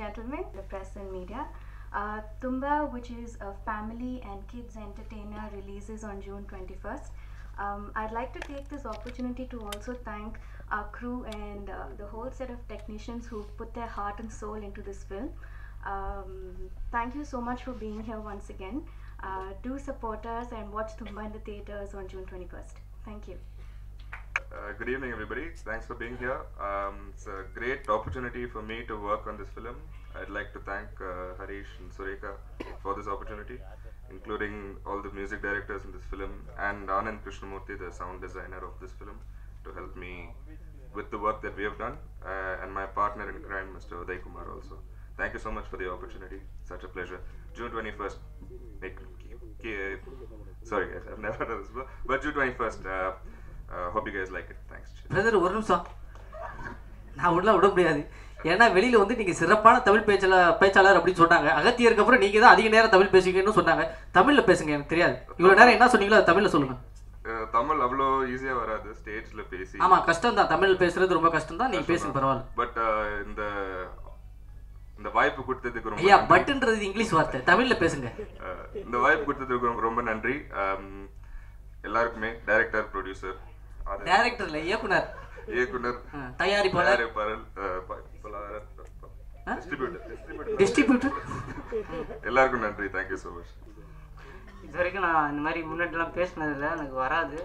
gentlemen, the press and media. Uh, Tumba, which is a family and kids entertainer, releases on June 21st. Um, I'd like to take this opportunity to also thank our crew and uh, the whole set of technicians who put their heart and soul into this film. Um, thank you so much for being here once again. Uh, do support us and watch Tumba in the theaters on June 21st. Thank you. Uh, good evening, everybody. Thanks for being here. Um, it's a great opportunity for me to work on this film. I'd like to thank uh, Harish and Sureka for this opportunity, including all the music directors in this film and Anand Krishnamurthy, the sound designer of this film, to help me with the work that we have done, uh, and my partner in crime, Mr. Uday Kumar, also. Thank you so much for the opportunity. Such a pleasure. June 21st. Make, ke- sorry, guys, I've never done this before. But June 21st. Uh, uh, hope you guys like it. Thanks. Brother ஒரு நிமிஷம் நான் உள்ள விட முடியாது ஏன்னா வெளியில வந்து நீங்க சிறப்பான தமிழ் பேச்சாளர் பேச்சாளர் அப்படின்னு சொன்னாங்க அகத்தியருக்கு அப்புறம் நீங்க தான் அதிக நேரம் தமிழ் பேசுவீங்கன்னு சொன்னாங்க தமிழ்ல பேசுங்க எனக்கு தெரியாது இவ்வளவு நேரம் என்ன சொன்னீங்களோ அதை தமிழ்ல சொல்லுங்க Uh, தமிழ் அவ்வளோ ஈஸியாக வராது ஸ்டேஜ்ல பேசி ஆமா கஷ்டம் தான் தமிழ் பேசுறது ரொம்ப கஷ்டம் தான் நீங்க பேசுங்க பரவாயில்ல பட் இந்த இந்த வாய்ப்பு கொடுத்ததுக்கு ரொம்ப ஐயா நன்றி. பட்டுன்றது இங்கிலீஷ் வார்த்தை தமிழ்ல பேசுங்க Uh, இந்த வாய்ப்பு கொடுத்ததுக்கு ரொம்ப- ரொம்ப நன்றி Um, எல்லாருக்குமே டைரக்டர் ப்ரொடியூசர் டைரக்டர்ல இயக்குனர் இயக்குனர் ஆ, தயாரிப்பாளர் தயாரிப்பாளர் uh, ப- பொருளாதார டிஸ்ட்ரிபியூட்டர் டிஸ்ட்ரிபியூட்டர் டிஸ்ட்ரிபியூட்டர் எல்லாருக்கும் நன்றி தேங்க்யூ ஸோ மச் இது வரைக்கும் நான் இந்த மாதிரி முன்னாடிலாம் பேசினதில்ல எனக்கு வராது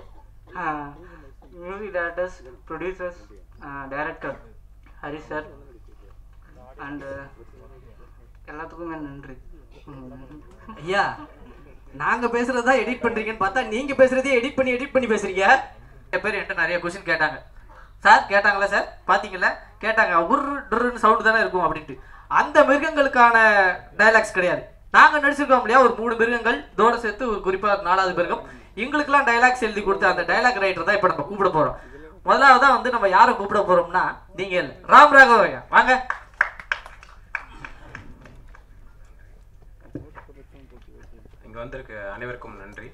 music directors producers director Harish sir and எல்லாத்துக்குமே நன்றி ம். ஐயா நாங்க பேசுறதா எடிட் பண்றீங்கன்னு பார்த்தா நீங்க பேசுறதே எடிட் பண்ணி எடிட் பண்ணி பேசுறீங்க நிறைய பேர் என்கிட்ட நிறைய கொஸ்டின் கேட்டாங்க சார் கேட்டாங்களா சார் பாத்தீங்களா கேட்டாங்க உரு டுருன்னு சவுண்டு தானே இருக்கும் அப்படின்ட்டு அந்த மிருகங்களுக்கான டயலாக்ஸ் கிடையாது நாங்க நடிச்சிருக்கோம் இல்லையா ஒரு மூணு மிருகங்கள் இதோட சேர்த்து ஒரு குறிப்பா நாலாவது மிருகம் எங்களுக்கெல்லாம் டயலாக்ஸ் எழுதி கொடுத்த அந்த டயலாக் ரைட்டர் தான் இப்ப நம்ம கூப்பிட போறோம் முதலாவதா வந்து நம்ம யாரை கூப்பிட போறோம்னா நீங்க இல்ல. ராம் ராகவையா வாங்க இங்கே வந்திருக்க அனைவருக்கும் நன்றி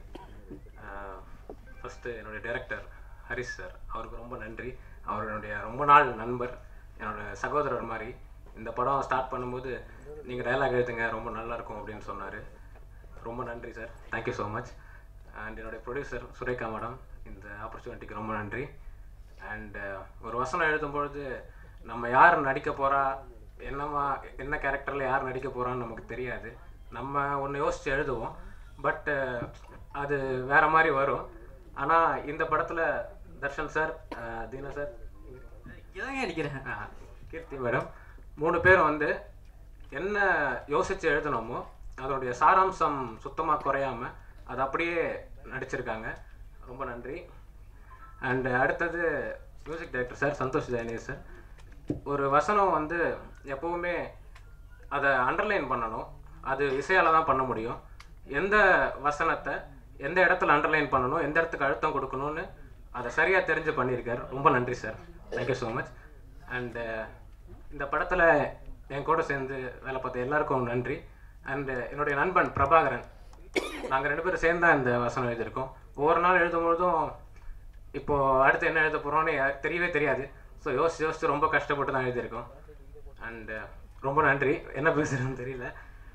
ஃபஸ்ட்டு என்னுடைய டைரக்டர் ஹரிஷ் சார் அவருக்கு ரொம்ப நன்றி அவர் என்னுடைய ரொம்ப நாள் நண்பர் என்னோட சகோதரர் மாதிரி இந்த படம் ஸ்டார்ட் பண்ணும்போது நீங்கள் டயலாக் எழுதுங்க ரொம்ப நல்லா இருக்கும் அப்படின்னு சொன்னார் ரொம்ப நன்றி sir thank you so much and என்னுடைய ப்ரொடியூசர் சுரேகா மேடம் இந்த ஆப்பர்ச்சுனிட்டிக்கு ரொம்ப நன்றி அண்ட் ஒரு வசனம் எழுதும் பொழுது நம்ம யார் நடிக்க போகிறா என்னமா என்ன கேரக்டரில் யார் நடிக்க போகிறான்னு நமக்கு தெரியாது நம்ம ஒன்று யோசித்து எழுதுவோம் பட் அது வேற மாதிரி வரும் ஆனால் இந்த படத்தில் தர்ஷன் சார் தீனா சார் இதாங்க நினைக்கிறேன் ஆஹ், கீர்த்தி மேடம் மூணு பேரும் வந்து என்ன யோசித்து எழுதணுமோ அதோடைய சாராம்சம் சுத்தமாக குறையாம அதை அப்படியே நடிச்சிருக்காங்க ரொம்ப நன்றி அண்ட் அடுத்தது music director sir Santhosh Jayanesh sir ஒரு வசனம் வந்து எப்பவுமே அதை அண்டர்லைன் பண்ணணும் அது இசையால் தான் பண்ண முடியும் எந்த வசனத்தை எந்த இடத்துல அண்டர்லைன் பண்ணணும் எந்த இடத்துக்கு அழுத்தம் கொடுக்கணும்னு அதை சரியாக தெரிஞ்சு பண்ணியிருக்கார் ரொம்ப நன்றி sir thank you so much and இந்த படத்தில் என் கூட சேர்ந்து வேலை பார்த்த எல்லாருக்கும் நன்றி அண்டு என்னுடைய நண்பன் பிரபாகரன் நாங்கள் ரெண்டு பேரும் சேர்ந்து தான் இந்த வசனம் எழுதியிருக்கோம் ஒவ்வொரு நாள் எழுதும்பொழுதும் இப்போ அடுத்து என்ன எழுத போகிறோம்னு தெரியவே தெரியாது ஸோ யோசிச்சு யோசிச்சு ரொம்ப கஷ்டப்பட்டு தான் எழுதியிருக்கோம் அண்டு ரொம்ப நன்றி என்ன பேசுகிறேன்னு தெரியல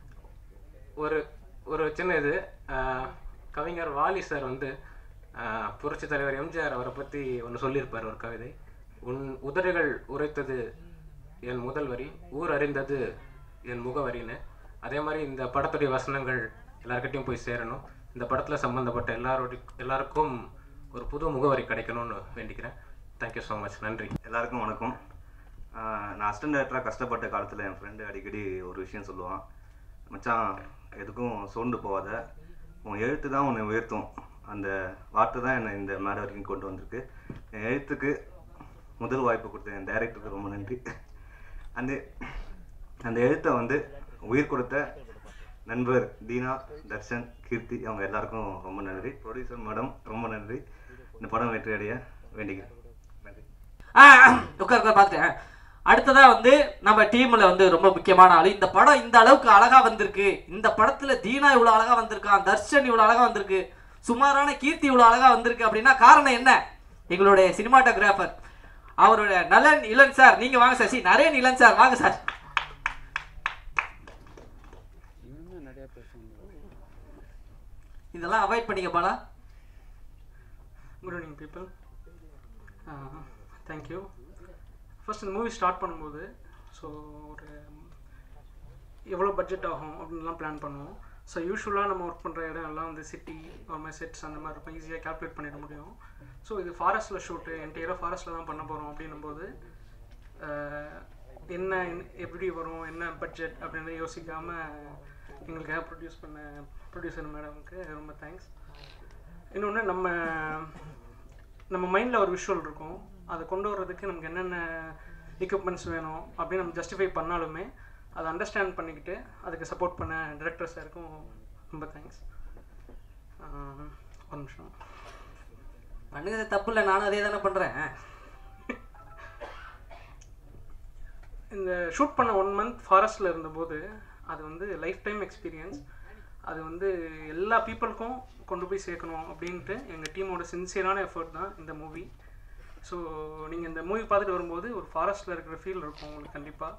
ஒரு ஒரு சின்ன இது ஆஹ், கவிஞர் வாலி சார் வந்து ஆஹ், புரட்சித் தலைவர் எம்ஜிஆர் அவரை பற்றி ஒன்று சொல்லியிருப்பார் ஒரு கவிதை உன் உதடுகள் உரைத்தது என் முதல் வரி ஊர் அறிந்தது என் முகவரின்னு அதே மாதிரி இந்த படத்துடைய வசனங்கள் எல்லாருக்கிட்டையும் போய் சேரணும் இந்த படத்தில் சம்மந்தப்பட்ட எல்லாரோட எல்லாருக்கும் ஒரு புது முகவரி கிடைக்கணும்னு வேண்டிக்கிறேன் தேங்க்யூ ஸோ மச் நன்றி எல்லாருக்கும் வணக்கம் ஆஹ் நான் அசிஸ்டன்ட் டேரக்டராக கஷ்டப்பட்ட காலத்தில் என் ஃப்ரெண்டு அடிக்கடி ஒரு விஷயம் சொல்லுவான் மச்சான் எதுக்கும் சோர்ந்து போகாத உன் எழுத்து தான் உன்னை உயர்த்தும் அந்த வார்த்தை தான் என்னை இந்த மேடை வரைக்கும் கொண்டு வந்திருக்கு என் எழுத்துக்கு முதல் வாய்ப்பு கொடுத்த என் டைரக்டருக்கு ரொம்ப நன்றி அந்த அந்த எழுத்தை வந்து உயிர் கொடுத்த நண்பர் தீனா தர்ஷன் கீர்த்தி அவங்க எல்லாருக்கும் ரொம்ப நன்றி ப்ரொடியூசர் மேடம் ரொம்ப நன்றி இந்த படம் வெற்றி அடைய வேண்டிக்கிறேன் நன்றி ஆ உட்கார் உட்கார் பார்த்துட்டேன் அடுத்ததா வந்து நம்ம டீம்ல வந்து ரொம்ப முக்கியமான ஆளு இந்த படம் இந்த அளவுக்கு அழகா வந்திருக்கு இந்த படத்துல தீனா இவ்வளவு அழகா வந்திருக்கான் தர்ஷன் இவ்வளவு அழகா வந்திருக்கு சுமாரான கீர்த்தி இவ்வளவு அழகா வந்திருக்கு அப்படின்னா காரணம் என்ன எங்களுடைய சினிமாட்டோகிராஃபர் அவருடைய நலன் இளன் சார் நீங்க வாங்க sir C Naren Ilan sir வாங்க சார் இதெல்லாம் அவாய்ட் பண்ணிக்க Bala good evening people thank you first இந்த மூவி ஸ்டார்ட் பண்ணும்போது ஸோ ஒரு எவ்வளோ பட்ஜெட் ஆகும் அப்படின்லாம் பிளான் பண்ணுவோம் ஸோ யூஸ்வலாக நம்ம ஒர்க் பண்ணுற இடம் எல்லாம் வந்து சிட்டி ஒரு மாதிரி செட்ஸ் அந்த மாதிரி இருக்கும் ஈஸியாக கால்குலேட் பண்ணிட முடியும் ஸோ இது ஃபாரஸ்ட்டில் ஷூட்டு என்டையராக ஃபாரஸ்ட்டில் தான் பண்ண போகிறோம் அப்படின்னும் போது ஆஹ், என்ன எப்படி வரும் என்ன பட்ஜெட் அப்படின்னு யோசிக்காமல் எங்களுக்காக ப்ரொடியூஸ் பண்ண ப்ரொடியூசர் மேடமுக்கு ரொம்ப தேங்க்ஸ் இன்னொன்று நம்ம நம்ம மைண்டில் ஒரு விஷுவல் இருக்கும் அதை கொண்டு வர்றதுக்கு நமக்கு என்னென்ன எக்யூப்மெண்ட்ஸ் வேணும் அப்படின்னு நம்ம ஜஸ்டிஃபை பண்ணாலுமே அதை அண்டர்ஸ்டாண்ட் பண்ணிக்கிட்டு அதுக்கு சப்போர்ட் பண்ண டிரெக்டர் சாருக்கும் ரொம்ப தேங்க்ஸ் ஒரு நிமிஷம் பண்ணுங்க தப்பு இல்லை நானும் அதே தானே பண்ணுறேன் இந்த ஷூட் பண்ண ஒன் மந்த் ஃபாரஸ்ட்டில் இருந்தபோது அது வந்து லைஃப் டைம் எக்ஸ்பீரியன்ஸ் அது வந்து எல்லா பீப்புளுக்கும் கொண்டு போய் சேர்க்கணும் அப்படின்ட்டு எங்கள் டீமோட சின்சியரான எஃபர்ட் தான் இந்த மூவி ஸோ நீங்கள் இந்த மூவி பார்த்துட்டு வரும்போது ஒரு ஃபாரஸ்ட்டில் இருக்கிற ஃபீல் இருக்கும் உங்களுக்கு கண்டிப்பாக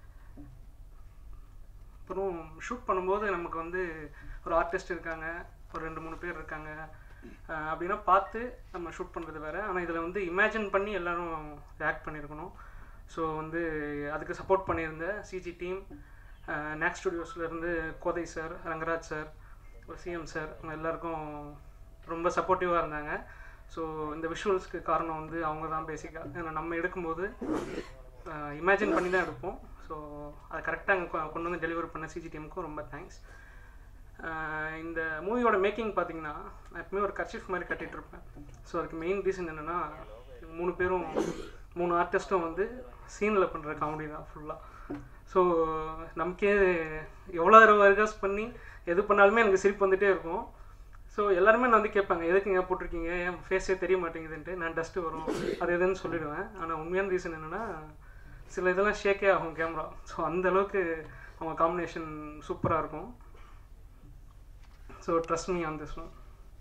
அப்புறம் ஷூட் பண்ணும்போது நமக்கு வந்து ஒரு ஆர்டிஸ்ட் இருக்காங்க ஒரு ரெண்டு மூணு பேர் இருக்காங்க அஹ் அப்படின்னா பார்த்து நம்ம ஷூட் பண்ணுறது வேறு ஆனால் இதில் வந்து இமேஜின் பண்ணி எல்லாரும் ஆக்ட் பண்ணியிருக்கணும் ஸோ வந்து அதுக்கு சப்போர்ட் பண்ணியிருந்த சிஜி டீம் நேக் ஸ்டுடியோஸ்லேருந்து கோதை சார் ரங்கராஜ் சார் ஒரு சிஎம் சார் அவங்க எல்லாருக்கும் ரொம்ப சப்போர்ட்டிவாக இருந்தாங்க ஸோ இந்த விஷுவல்ஸ்க்கு காரணம் வந்து அவங்க தான் பேசிக்காக ஏன்னா நம்ம எடுக்கும்போது இமேஜின் பண்ணி தான் எடுப்போம் ஸோ அதை கரெக்டாக அங்கே கொண்டு வந்து டெலிவர் பண்ண சிஜி டீமுக்கும் ரொம்ப தேங்க்ஸ் இந்த மூவியோட மேக்கிங் பார்த்தீங்கன்னா நான் எப்பவுமே ஒரு கர்ச்சிஃப் மாதிரி கட்டிட்டு இருப்பேன் ஸோ அதுக்கு மெயின் ரீசன் என்னென்னா மூணு பேரும் மூணு ஆர்டிஸ்ட்டும் வந்து சீனில் பண்ணுற காமெடி தான் ஃபுல்லாக ஸோ நமக்கே எவ்வளோ ரிவர்ஸ் பண்ணி எது பண்ணாலுமே எனக்கு சிரிப்பு வந்துட்டே இருக்கும் ஸோ எல்லாருமே நான் வந்து கேட்பாங்க எதுக்குங்க போட்டிருக்கீங்க என் ஃபேஸே தெரிய மாட்டேங்குதுன்ட்டு நான் டஸ்ட்டு வரும் அது எதுன்னு சொல்லிடுவேன் ஆனால் உண்மையான ரீசன் என்னென்னா சில இதெல்லாம் ஷேக்கே ஆகும் கேமரா ஸோ அந்த அளவுக்கு அவங்க காம்பினேஷன் சூப்பராக இருக்கும் so trust me on this one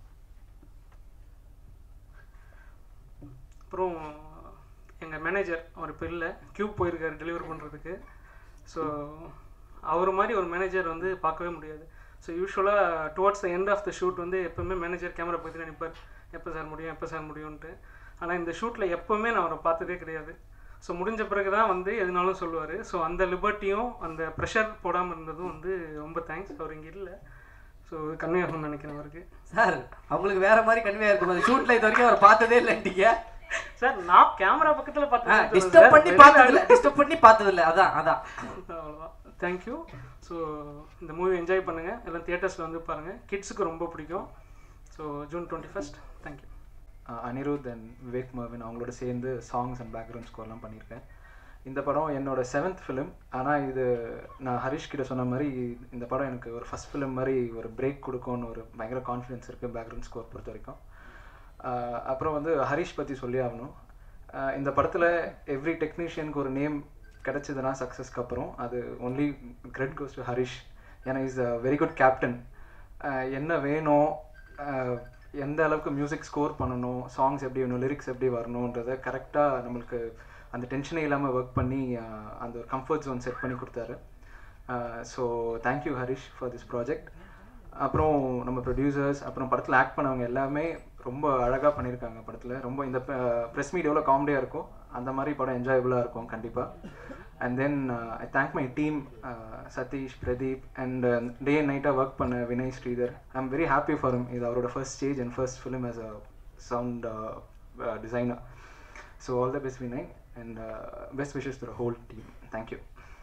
அப்புறம் எங்கள் மேனேஜர் அவர் இப்போ இல்லை கியூப் போயிருக்காரு டெலிவர் பண்ணுறதுக்கு ஸோ அவர் மாதிரி ஒரு மேனேஜர் வந்து பார்க்கவே முடியாது ஸோ யூஸ்வலாக towards the end of the shoot வந்து எப்போவுமே மேனேஜர் கேமரா பற்றி நினைப்பார் எப்போ சார் முடியும் எப்போ சார் முடியும்ன்ட்டு ஆனால் இந்த ஷூட்டில் எப்போவுமே நான் அவரை பார்த்ததே கிடையாது ஸோ முடிஞ்ச பிறகு தான் வந்து எதுனாலும் சொல்லுவார் ஸோ அந்த லிபர்ட்டியும் அந்த ப்ரெஷர் போடாமல் இருந்ததும் வந்து ரொம்ப தேங்க்ஸ் அவர் இங்கே இல்லை ஸோ கன்னியாகுமரி நினைக்கிறேன் அவருக்கு சார் அவங்களுக்கு வேற மாதிரி கன்வே இருக்கும் ஷூட்ல இது வரைக்கும் அவர் பார்த்ததே இல்லைன்ட்டீங்க சார் நான் கேமரா பக்கத்தில் பார்த்தேன் டிஸ்டர்ப் பண்ணி பார்த்தது இல்லை டிஸ்டர்ப் பண்ணி பார்த்தது இல்லை அதான் அதான் அவ்வளோதான் தேங்க்யூ ஸோ இந்த மூவி என்ஜாய் பண்ணுங்கள் எல்லாம் தியேட்டர்ஸில் வந்து பாருங்கள் கிட்ஸுக்கு ரொம்ப பிடிக்கும் so June twenty first thank you ah Anirudh and Vivek Mervin அவங்களோட சேர்ந்து சாங்ஸ் அண்ட் பேக்ரவுண்ட் ஸ்கோர்லாம் பண்ணியிருக்கேன் இந்த படம் என்னோட செவன்த் ஃபிலிம் ஆனால் இது நான் ஹரிஷ் கிட்ட சொன்ன மாதிரி இந்த படம் எனக்கு ஒரு ஃபஸ்ட் ஃபிலிம் மாதிரி ஒரு பிரேக் கொடுக்கும்னு ஒரு பயங்கர கான்ஃபிடன்ஸ் இருக்குது பேக்ரவுண்ட் ஸ்கோர் பொறுத்த வரைக்கும் அஹ் அப்புறம் வந்து ஹரிஷ் பற்றி சொல்லி ஆகணும் அஹ் இந்த படத்தில் எவ்ரி டெக்னீஷியனுக்கு ஒரு நேம் கிடச்சிதுன்னா சக்ஸஸ்க்கு அப்புறம் அது only credit goes to Harish ஏன்னா is a very good captain என்ன வேணும் அஹ் எந்த அளவுக்கு மியூசிக் ஸ்கோர் பண்ணணும் சாங்ஸ் எப்படி வேணும் லிரிக்ஸ் எப்படி வரணுன்றதை கரெக்டாக நம்மளுக்கு அந்த டென்ஷனே இல்லாமல் ஒர்க் பண்ணி அஹ் அந்த ஒரு கம்ஃபர்ட் ஜோன் செட் பண்ணி கொடுத்தாரு so thank you Harish for this project அப்புறம் நம்ம ப்ரொடியூசர்ஸ் அப்புறம் படத்தில் ஆக்ட் பண்ணவங்க எல்லாமே ரொம்ப அழகாக பண்ணியிருக்காங்க படத்தில் ரொம்ப இந்த ப்ரெஸ் மீட் எவ்வளோ காமெடியாக இருக்கும் அந்த மாதிரி படம் என்ஜாயபுளாக இருக்கும் கண்டிப்பாக and then I thank my team Sathish Pradeep and day and நைட்டாக ஒர்க் பண்ண Vinay Sridhar I am very happy for him இது அவரோட first stage and first film as a sound designer so all the best Vinay and best wishes to whole team thank you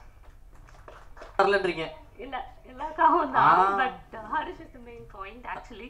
வரலன்றீங்க இல்ல எல்லாருக்காகவும் தான் Ah. But Harish is the main point actually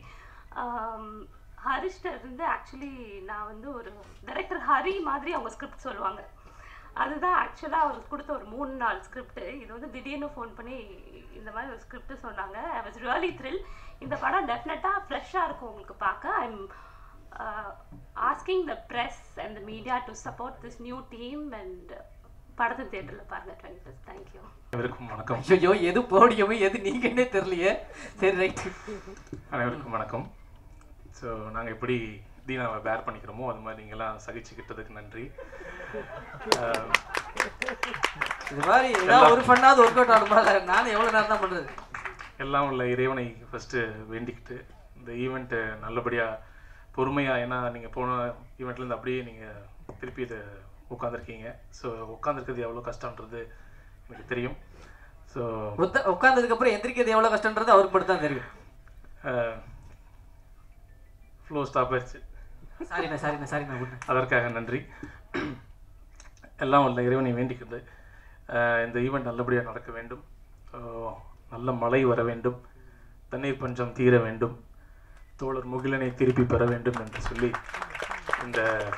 ஹரிஷ்ட இருந்து actually நான் வந்து ஒரு டைரக்டர் ஹரி மாதிரி அவங்க ஸ்கிரிப்ட் சொல்லுவாங்க அதுதான் ஆக்சுவலாக அவருக்கு கொடுத்த ஒரு மூணு நாள் ஸ்கிரிப்ட் இது வந்து திடீர்னு ஃபோன் பண்ணி இந்த மாதிரி ஒரு ஸ்கிரிப்ட் சொன்னாங்க ஐ வாஸ் ரியலி த்ரில் இந்த படம் டெஃபினட்டாக ஃப்ரெஷ்ஷாக இருக்கும் உங்களுக்கு பார்க்க I am asking the press and the media to support this new team and படத்தை தேட்டரில் பாருங்கள் டுவெண்ட்டி ஃபஸ்ட் தேங்க்யூ அனைவருக்கும் வணக்கம் ஐயோ எது போடியமோ எது நீங்கன்னே தெரியலையே சரி ரைட் அனைவருக்கும் வணக்கம் ஸோ நாங்கள் எப்படி தீனாவை பேர் பண்ணிக்கிறோமோ அது மாதிரி நீங்களாம் சகிச்சுக்கிட்டதுக்கு நன்றி அஹ், இது மாதிரி ஏதாவது ஒரு ஃபன்னாவது ஒர்க் அவுட் ஆகுமா நானும் எவ்வளோ நேரம் தான் பண்ணுறது எல்லாம் உள்ள இறைவனை ஃபஸ்ட்டு வேண்டிக்கிட்டு இந்த ஈவெண்ட்டு நல்லபடியாக பொறுமையாக ஏன்னா நீங்கள் போன ஈவெண்ட்லேருந்து அப்படியே நீங்கள் திருப்பி இதை உட்காந்துருக்கீங்க ஸோ உட்காந்துருக்கிறது எவ்வளோ கஷ்டன்றது எனக்கு தெரியும் ஸோ உத்த உட்காந்ததுக்கு அப்புறம் எந்திரிக்கிறது எவ்வளவு கஷ்டன்றது அவருக்கு மட்டும் தான் தெரியும் ஃப்ளோ ஸ்டாப் ஆயிடுச்சு சாரிண்ணா சாரிண்ணா சாரிண்ணா குட் அதற்காக நன்றி எல்லாம் உள்ள இறைவனை வேண்டிக்கிறது அஹ் இந்த ஈவெண்ட் நல்லபடியாக நடக்க வேண்டும் அஹ் நல்ல மழை வர வேண்டும் தண்ணீர் பஞ்சம் தீர வேண்டும் தோழர் முகிலனை திருப்பி பெற வேண்டும் என்று சொல்லி இந்த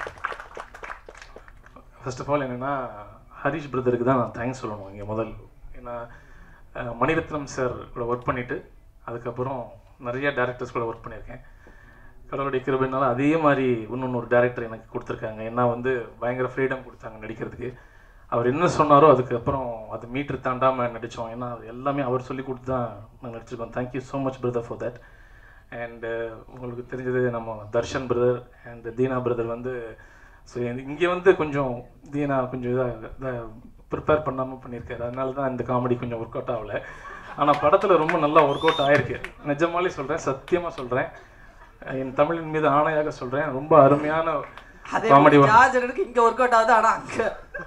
ஃபர்ஸ்ட் ஆஃப் ஆல் என்னென்னா ஹரிஷ் பிரதருக்கு தான் நான் தேங்க்ஸ் சொல்லணும் இங்கே முதல் ஏன்னா அஹ் மணிரத்னம் சார் கூட ஒர்க் பண்ணிவிட்டு அதுக்கப்புறம் நிறைய டேரக்டர்ஸ் கூட ஒர்க் பண்ணியிருக்கேன் கடவுளுடைய கிருபைனால அதே மாதிரி இன்னொன்று ஒரு டேரக்டர் எனக்கு கொடுத்துருக்காங்க ஏன்னா வந்து பயங்கர ஃப்ரீடம் கொடுத்தாங்க நடிக்கிறதுக்கு அவர் என்ன சொன்னாரோ அதுக்கப்புறம் அது மீட்டர் தாண்டாமல் நடித்தோம் ஏன்னா அது எல்லாமே அவர் சொல்லி கொடுத்து தான் நாங்கள் நடிச்சிருக்கோம் thank you so much brother for that and உங்களுக்கு தெரிஞ்சது நம்ம Darshan brother and Deena brother வந்து ஸோ இங்கே வந்து கொஞ்சம் தீனா கொஞ்சம் இதாக ப்ரிப்பேர் பண்ணாமல் பண்ணியிருக்காரு அதனால தான் இந்த காமெடி கொஞ்சம் ஒர்க் அவுட் ஆகலை ஆனால் படத்தில் ரொம்ப நல்லா ஒர்க் அவுட் ஆயிருக்கு நிஜமாலே சொல்கிறேன் சத்தியமாக சொல்கிறேன் என் தமிழின் மீது ஆணையாக சொல்கிறேன் ரொம்ப அருமையான அதே காமெடி ஜார்ஜனுக்கு இங்க ஒர்க் அவுட் ஆகுது ஆனா அங்க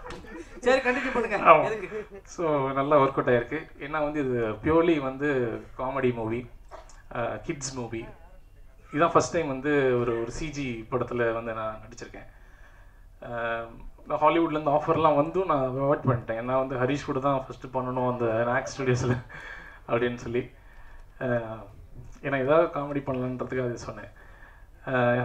சரி கண்டினியூ பண்ணுங்க ஆமா. எதுக்கு ஸோ நல்லா ஒர்க் அவுட் ஆயிருக்கு ஏன்னா வந்து இது பியூர்லி வந்து காமெடி மூவி கிட்ஸ் மூவி இதுதான் ஃபர்ஸ்ட் டைம் வந்து ஒரு ஒரு சிஜி படத்தில் வந்து நான் நடிச்சிருக்கேன் அஹ் நான் ஹாலிவுட்லேருந்து ஆஃபர்லாம் வந்தும் நான் அவாய்ட் பண்ணிட்டேன் ஏன்னா வந்து ஹரிஷ் கூட தான் ஃபஸ்ட்டு பண்ணணும் அந்த நாக் ஸ்டுடியோஸில் அப்படின்னு சொல்லி அஹ் ஏன்னா ஏதாவது காமெடி பண்ணலான்றதுக்காக இது சொன்னேன் அஹ்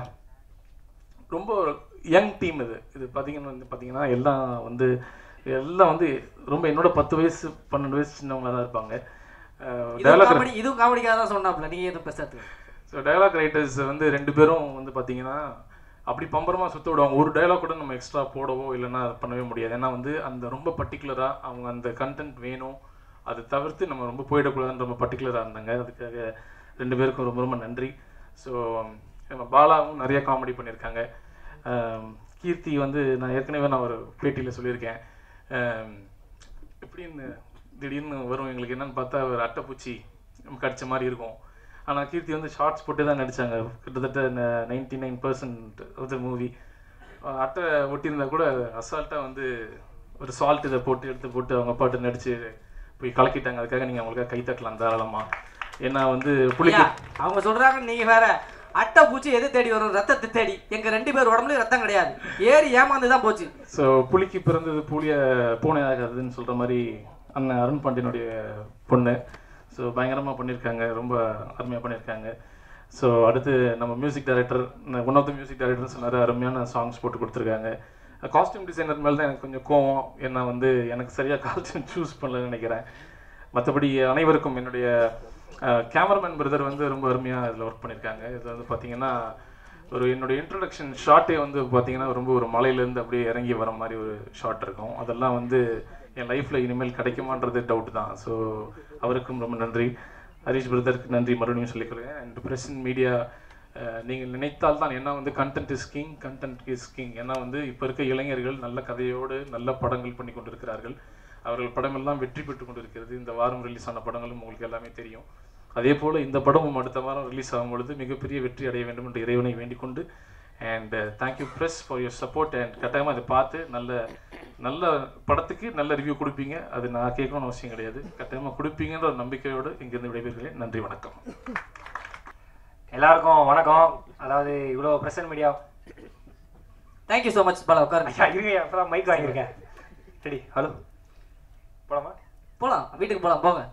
ரொம்ப யங் டீம் இது இது பார்த்தீங்கன்னா வந்து பார்த்தீங்கன்னா எல்லாம் வந்து எல்லாம் வந்து ரொம்ப என்னோட பத்து வயசு பன்னெண்டு வயசு சின்னவங்களா தான் இருப்பாங்க இதுவும் டயலாக் காமெடி இதுவும் காமெடிக்காக தான் சொன்னாப்ல நீங்க எதுவும் பேசாது ஸோ டயலாக் ரைட்டர்ஸ் வந்து ரெண்டு பேரும் வந்து பார்த்தீங்கன்னா அப்படி பம்பரமாக சுத்த விடுவாங்க ஒரு டயலாக் கூட நம்ம எக்ஸ்ட்ரா போடவோ இல்லைன்னா அது பண்ணவே முடியாது ஏன்னா வந்து அந்த ரொம்ப பர்டிகுலராக அவங்க அந்த கண்டென்ட் வேணும் அதை தவிர்த்து நம்ம ரொம்ப போயிடக்கூடாதுன்னு ரொம்ப பர்டிகுலராக இருந்தாங்க அதுக்காக ரெண்டு பேருக்கும் ரொம்ப ரொம்ப நன்றி ஸோ நம்ம பாலாவும் நிறைய காமெடி பண்ணியிருக்காங்க ஆம், கீர்த்தி வந்து நான் ஏற்கனவே நான் ஒரு பேட்டியில் சொல்லியிருக்கேன் ஆம், எப்படின்னு திடீர்னு வரும் எங்களுக்கு என்னன்னு பார்த்தா ஒரு அட்டைப்பூச்சி கடிச்ச மாதிரி இருக்கும் ஆனால் கீர்த்தி வந்து ஷார்ட்ஸ் போட்டு தான் நடித்தாங்க கிட்டத்தட்ட ninety nine percent of the movie அட்டை ஒட்டியிருந்தா கூட அசால்ட்டாக வந்து ஒரு சால்ட் இதை போட்டு எடுத்து போட்டு அவங்க பாட்டு நடித்து போய் கலக்கிட்டாங்க அதுக்காக நீங்கள் அவங்களுக்காக கை தட்டலாம் தாராளமாக ஏன்னா வந்து புளிக்கு ஐயா, அவங்க சொல்றாங்க நீங்க வேற அட்டை பூச்சி எது தேடி வரும் ரத்தத்தை தேடி எங்க ரெண்டு பேர் உடம்புலயும் ரத்தம் கிடையாது ஏறி ஏமாந்து தான் போச்சு ஸோ புலிக்கு பிறந்தது புளிய பூனை ஆகாதுன்னு சொல்கிற மாதிரி அண்ணன் அருண் பாண்டியனுடைய பொண்ணு ஸோ பயங்கரமாக பண்ணியிருக்காங்க ரொம்ப அருமையாக பண்ணியிருக்காங்க ஸோ அடுத்து நம்ம music director one of the music டைரக்டர்னு சொன்னார் அருமையான சாங்ஸ் போட்டு கொடுத்துருக்காங்க காஸ்டியூம் டிசைனர் மேலே தான் எனக்கு கொஞ்சம் கோவம் ஏன்னா வந்து எனக்கு சரியாக காஸ்டியூம் சூஸ் பண்ணலன்னு நினைக்கிறேன் மற்றபடி அனைவருக்கும் என்னுடைய கேமராமேன் பிரதர் வந்து ரொம்ப அருமையாக இதில் ஒர்க் பண்ணியிருக்காங்க இது வந்து பார்த்தீங்கன்னா ஒரு என்னுடைய இன்ட்ரடக்ஷன் ஷாட்டே வந்து பார்த்தீங்கன்னா ரொம்ப ஒரு மலையிலேருந்து அப்படியே இறங்கி வர மாதிரி ஒரு ஷாட் இருக்கும் அதெல்லாம் வந்து என் லைஃப்பில் இனிமேல் கிடைக்குமான்றது டவுட் தான் ஸோ அவருக்கும் ரொம்ப நன்றி ஹரிஷ் பிரதருக்கு நன்றி மறுபடியும் சொல்லிக்கிறேன் அண்ட் பிரசன்ட் மீடியா நீங்கள் நினைத்தால் தான் என்ன வந்து content is king content is king ஏன்னா வந்து இப்போ இருக்க இளைஞர்கள் நல்ல கதையோடு நல்ல படங்கள் பண்ணி கொண்டிருக்கிறார்கள் அவர்கள் படமெல்லாம் வெற்றி பெற்று கொண்டிருக்கிறது இந்த வாரம் ரிலீஸ் ஆன படங்களும் உங்களுக்கு எல்லாமே தெரியும் அதே போல் இந்த படமும் அடுத்த வாரம் ரிலீஸ் ஆகும் பொழுது மிகப்பெரிய வெற்றி அடைய வேண்டும் என்று இறைவனை வேண்டிக் கொண்டு and thank you press for your support and கட்டாயமாக அதை பார்த்து நல்ல நல்ல படத்துக்கு நல்ல ரிவ்யூ கொடுப்பீங்க அது நான் கேட்கணும்னு அவசியம் கிடையாது கட்டாயமாக கொடுப்பீங்கன்ற ஒரு நம்பிக்கையோடு இங்கிருந்து விடைபெறுகிறேன் நன்றி வணக்கம் எல்லாருக்கும் வணக்கம் அதாவது இவ்வளோ present media thank you so much Bala உட்காருங்க ஐயா இருங்க அப்பதான் மைக் வாங்கியிருக்கேன் ரெடி ஹலோ போலாமா போலாம் வீட்டுக்கு போலாம் போங்க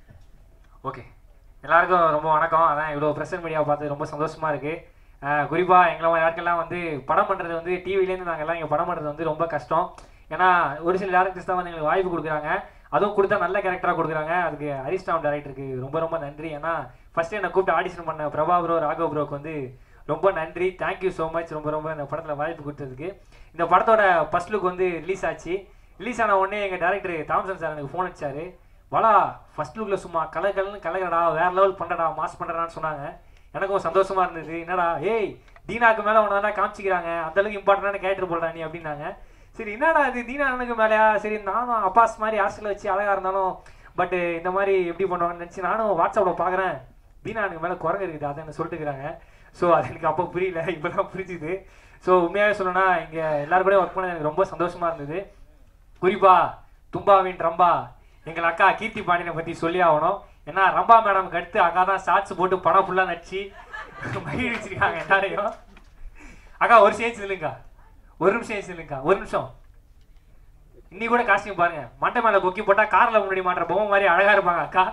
ஓகே எல்லாருக்கும் ரொம்ப வணக்கம் அதான் இவ்வளோ பிரசன்ட் மீடியாவை பார்த்து ரொம்ப சந்தோஷமா இருக்கு அஹ் குறிப்பா எங்களை மாதிரி ஆட்கள்லாம் வந்து படம் பண்றது வந்து டிவிலேருந்து நாங்கள் எல்லாம் இங்கே படம் பண்றது வந்து ரொம்ப கஷ்டம் ஏன்னா ஒரு சில டேரக்டர்ஸ் தான் வந்து எங்களுக்கு வாய்ப்பு கொடுக்குறாங்க அதுவும் கொடுத்தா நல்ல கேரக்டராக கொடுக்குறாங்க அதுக்கு ஹரிஸ்டாம் டேரக்டருக்கு ரொம்ப ரொம்ப நன்றி ஏன்னா ஃபர்ஸ்ட் என்னை கூப்பிட்டு ஆடிஷன் பண்ண பிரபா ப்ரோ ராகவ் ப்ரோக்கு வந்து ரொம்ப நன்றி தேங்க்யூ ஸோ மச் ரொம்ப ரொம்ப இந்த படத்தில் வாய்ப்பு கொடுத்ததுக்கு இந்த படத்தோட ஃபர்ஸ்ட் லுக் வந்து ரிலீஸ் ஆச்சு ரிலீஸ் ஆன உடனே எங்கள் டேரக்டர் தாம்சன் சார் எனக்கு ஃபோன் அடிச்சாரு வாடா ஃபர்ஸ்ட் லுக்ல சும்மா கலர் கலர்னு கலகடா வேற லெவல் பண்ணடா மாஸ் பண்ணுறான்னு சொன்னாங்க எனக்கும் சந்தோஷமா இருந்தது என்னடா ஏய் தீனாக்கு மேலே உன தானே காமிச்சிக்கிறாங்க அந்த அளவுக்கு இம்பார்ட்டண்டான கேரக்டர் போடுறா நீ அப்படின்னாங்க சரி என்னடா இது தீனா அண்ணனுக்கு மேலேயா சரி நானும் அப்பாஸ் மாதிரி ஹாஸ்டலில் வச்சு அழகா இருந்தாலும் பட் இந்த மாதிரி எப்படி பண்ணுவாங்கன்னு நினச்சி நானும் வாட்ஸ்அப்பில் பார்க்குறேன் தீனா எனக்கு மேலே குரங்கு இருக்குது அதை என்ன சொல்லிட்டு இருக்கிறாங்க ஸோ அது எனக்கு அப்போ புரியல இப்போ தான் புரிஞ்சுது ஸோ உண்மையாகவே சொல்லணும்னா இங்கே எல்லாரும் கூட ஒர்க் பண்ணது எனக்கு ரொம்ப சந்தோஷமாக இருந்தது குறிப்பா தும்பாவின் ரம்பா எங்கள் அக்கா கீர்த்தி பாண்டியனை பற்றி சொல்லி ஆகணும் ஏன்னா ரம்பா மேடம்க்கு அடுத்து அக்கா தான் ஷார்ட்ஸ் போட்டு படம் ஃபுல்லாக நடிச்சு மகிழ்ச்சிருக்காங்க எல்லாரையும் அக்கா ஒரு சேஞ்ச் இல்லைங்கக்கா ஒரு நிமிஷம் ஏஞ்சி இல்லைங்கக்கா ஒரு நிமிஷம் இன்னி கூட காஸ்டியூம் பாருங்க மண்டை மேல கொக்கி போட்டா கார்ல முன்னாடி மாட்டுற பொம்மை மாதிரி அழகா இருப்பாங்க அக்கா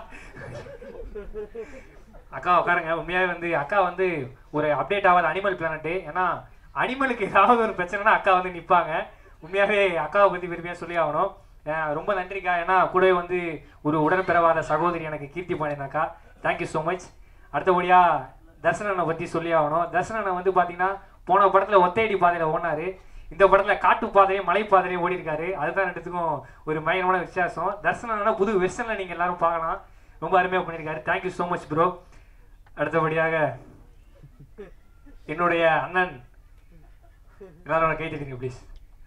அக்கா உட்காருங்க உண்மையாவே வந்து அக்கா வந்து ஒரு அப்டேட் ஆகாத அனிமல் பிளானட்டு ஏன்னா அனிமலுக்கு ஏதாவது ஒரு பிரச்சனைனா அக்கா வந்து நிற்பாங்க உண்மையாவே அக்காவை பற்றி பெருமையாக சொல்லி ஆகணும் அஹ் ரொம்ப நன்றிக்கா ஏன்னா கூடவே வந்து ஒரு உடன்பிறவாத சகோதரி எனக்கு கீர்த்தி பாண்டியன் அக்கா தேங்க்யூ ஸோ மச் அடுத்தபடியாக தர்சனனை பற்றி சொல்லி ஆகணும் தர்சனனை வந்து பார்த்தீங்கன்னா போன படத்தில் ஒத்தையடி பாதையில் ஓடினாரு இந்த படத்தில் காட்டு பாதையும் மலை பாதையும் ஓடி இருக்காரு அதுதான் ரெண்டுத்துக்கும் ஒரு பயங்கரமான வித்தியாசம் தர்சனம்னா புது வெர்ஷனில் நீங்கள் எல்லாரும் பார்க்கலாம் ரொம்ப அருமையாக பண்ணியிருக்காரு தேங்க்யூ ஸோ மச் ப்ரோ அடுத்தபடியாக என்னுடைய அண்ணன் எல்லாரும் கை தட்டுங்க ப்ளீஸ்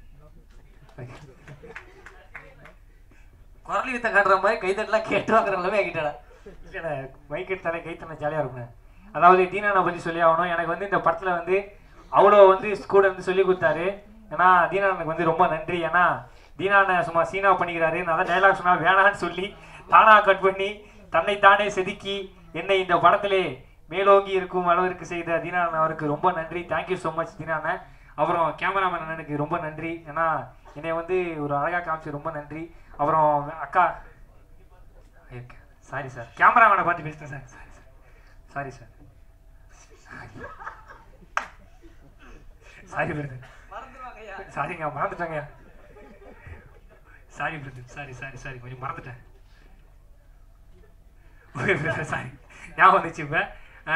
குரலி வித்த காட்டுற மாதிரி கைத்தட்டலாம் கேட்டு வாங்குற நிலைமை ஆகிட்டடா இல்லைண்ணே மைக் எடுத்தாலே கைத்தனை ஜாலியாக இருக்குண்ணே அதாவது தீனானை பற்றி சொல்லி ஆகணும் எனக்கு வந்து இந்த படத்தில் வந்து அவ்வளோ வந்து கூட இருந்து சொல்லி கொடுத்தாரு ஏன்னா தீனானுக்கு வந்து ரொம்ப நன்றி ஏன்னா தீனானை சும்மா சீனா பண்ணிக்கிறாரு நான் தான் டைலாக் சொன்னா வேணான்னு சொல்லி தானா கட் பண்ணி தன்னை தானே செதுக்கி என்னை இந்த படத்திலே மேலோங்கி இருக்கும் அளவிற்கு செய்த தீனான் அவருக்கு ரொம்ப நன்றி தேங்க்யூ ஸோ மச் தீனான அப்புறம் கேமராமேன் அண்ணனுக்கு ரொம்ப நன்றி ஏன்னா என்னை வந்து ஒரு அழகாக காமிச்சு ரொம்ப நன்றி அப்புறம் அக்கா சாரி சார் கேமராமேனை பார்த்து பேசிட்டேன் sir sorry sir sorry sir sorry brother சாரிங்க மறந்துட்டேங்க sorry brother sorry sorry sorry கொஞ்சம் மறந்துட்டேன் ஓகே பிரதர் சாரி ஞாபகம் வந்துச்சு இப்போ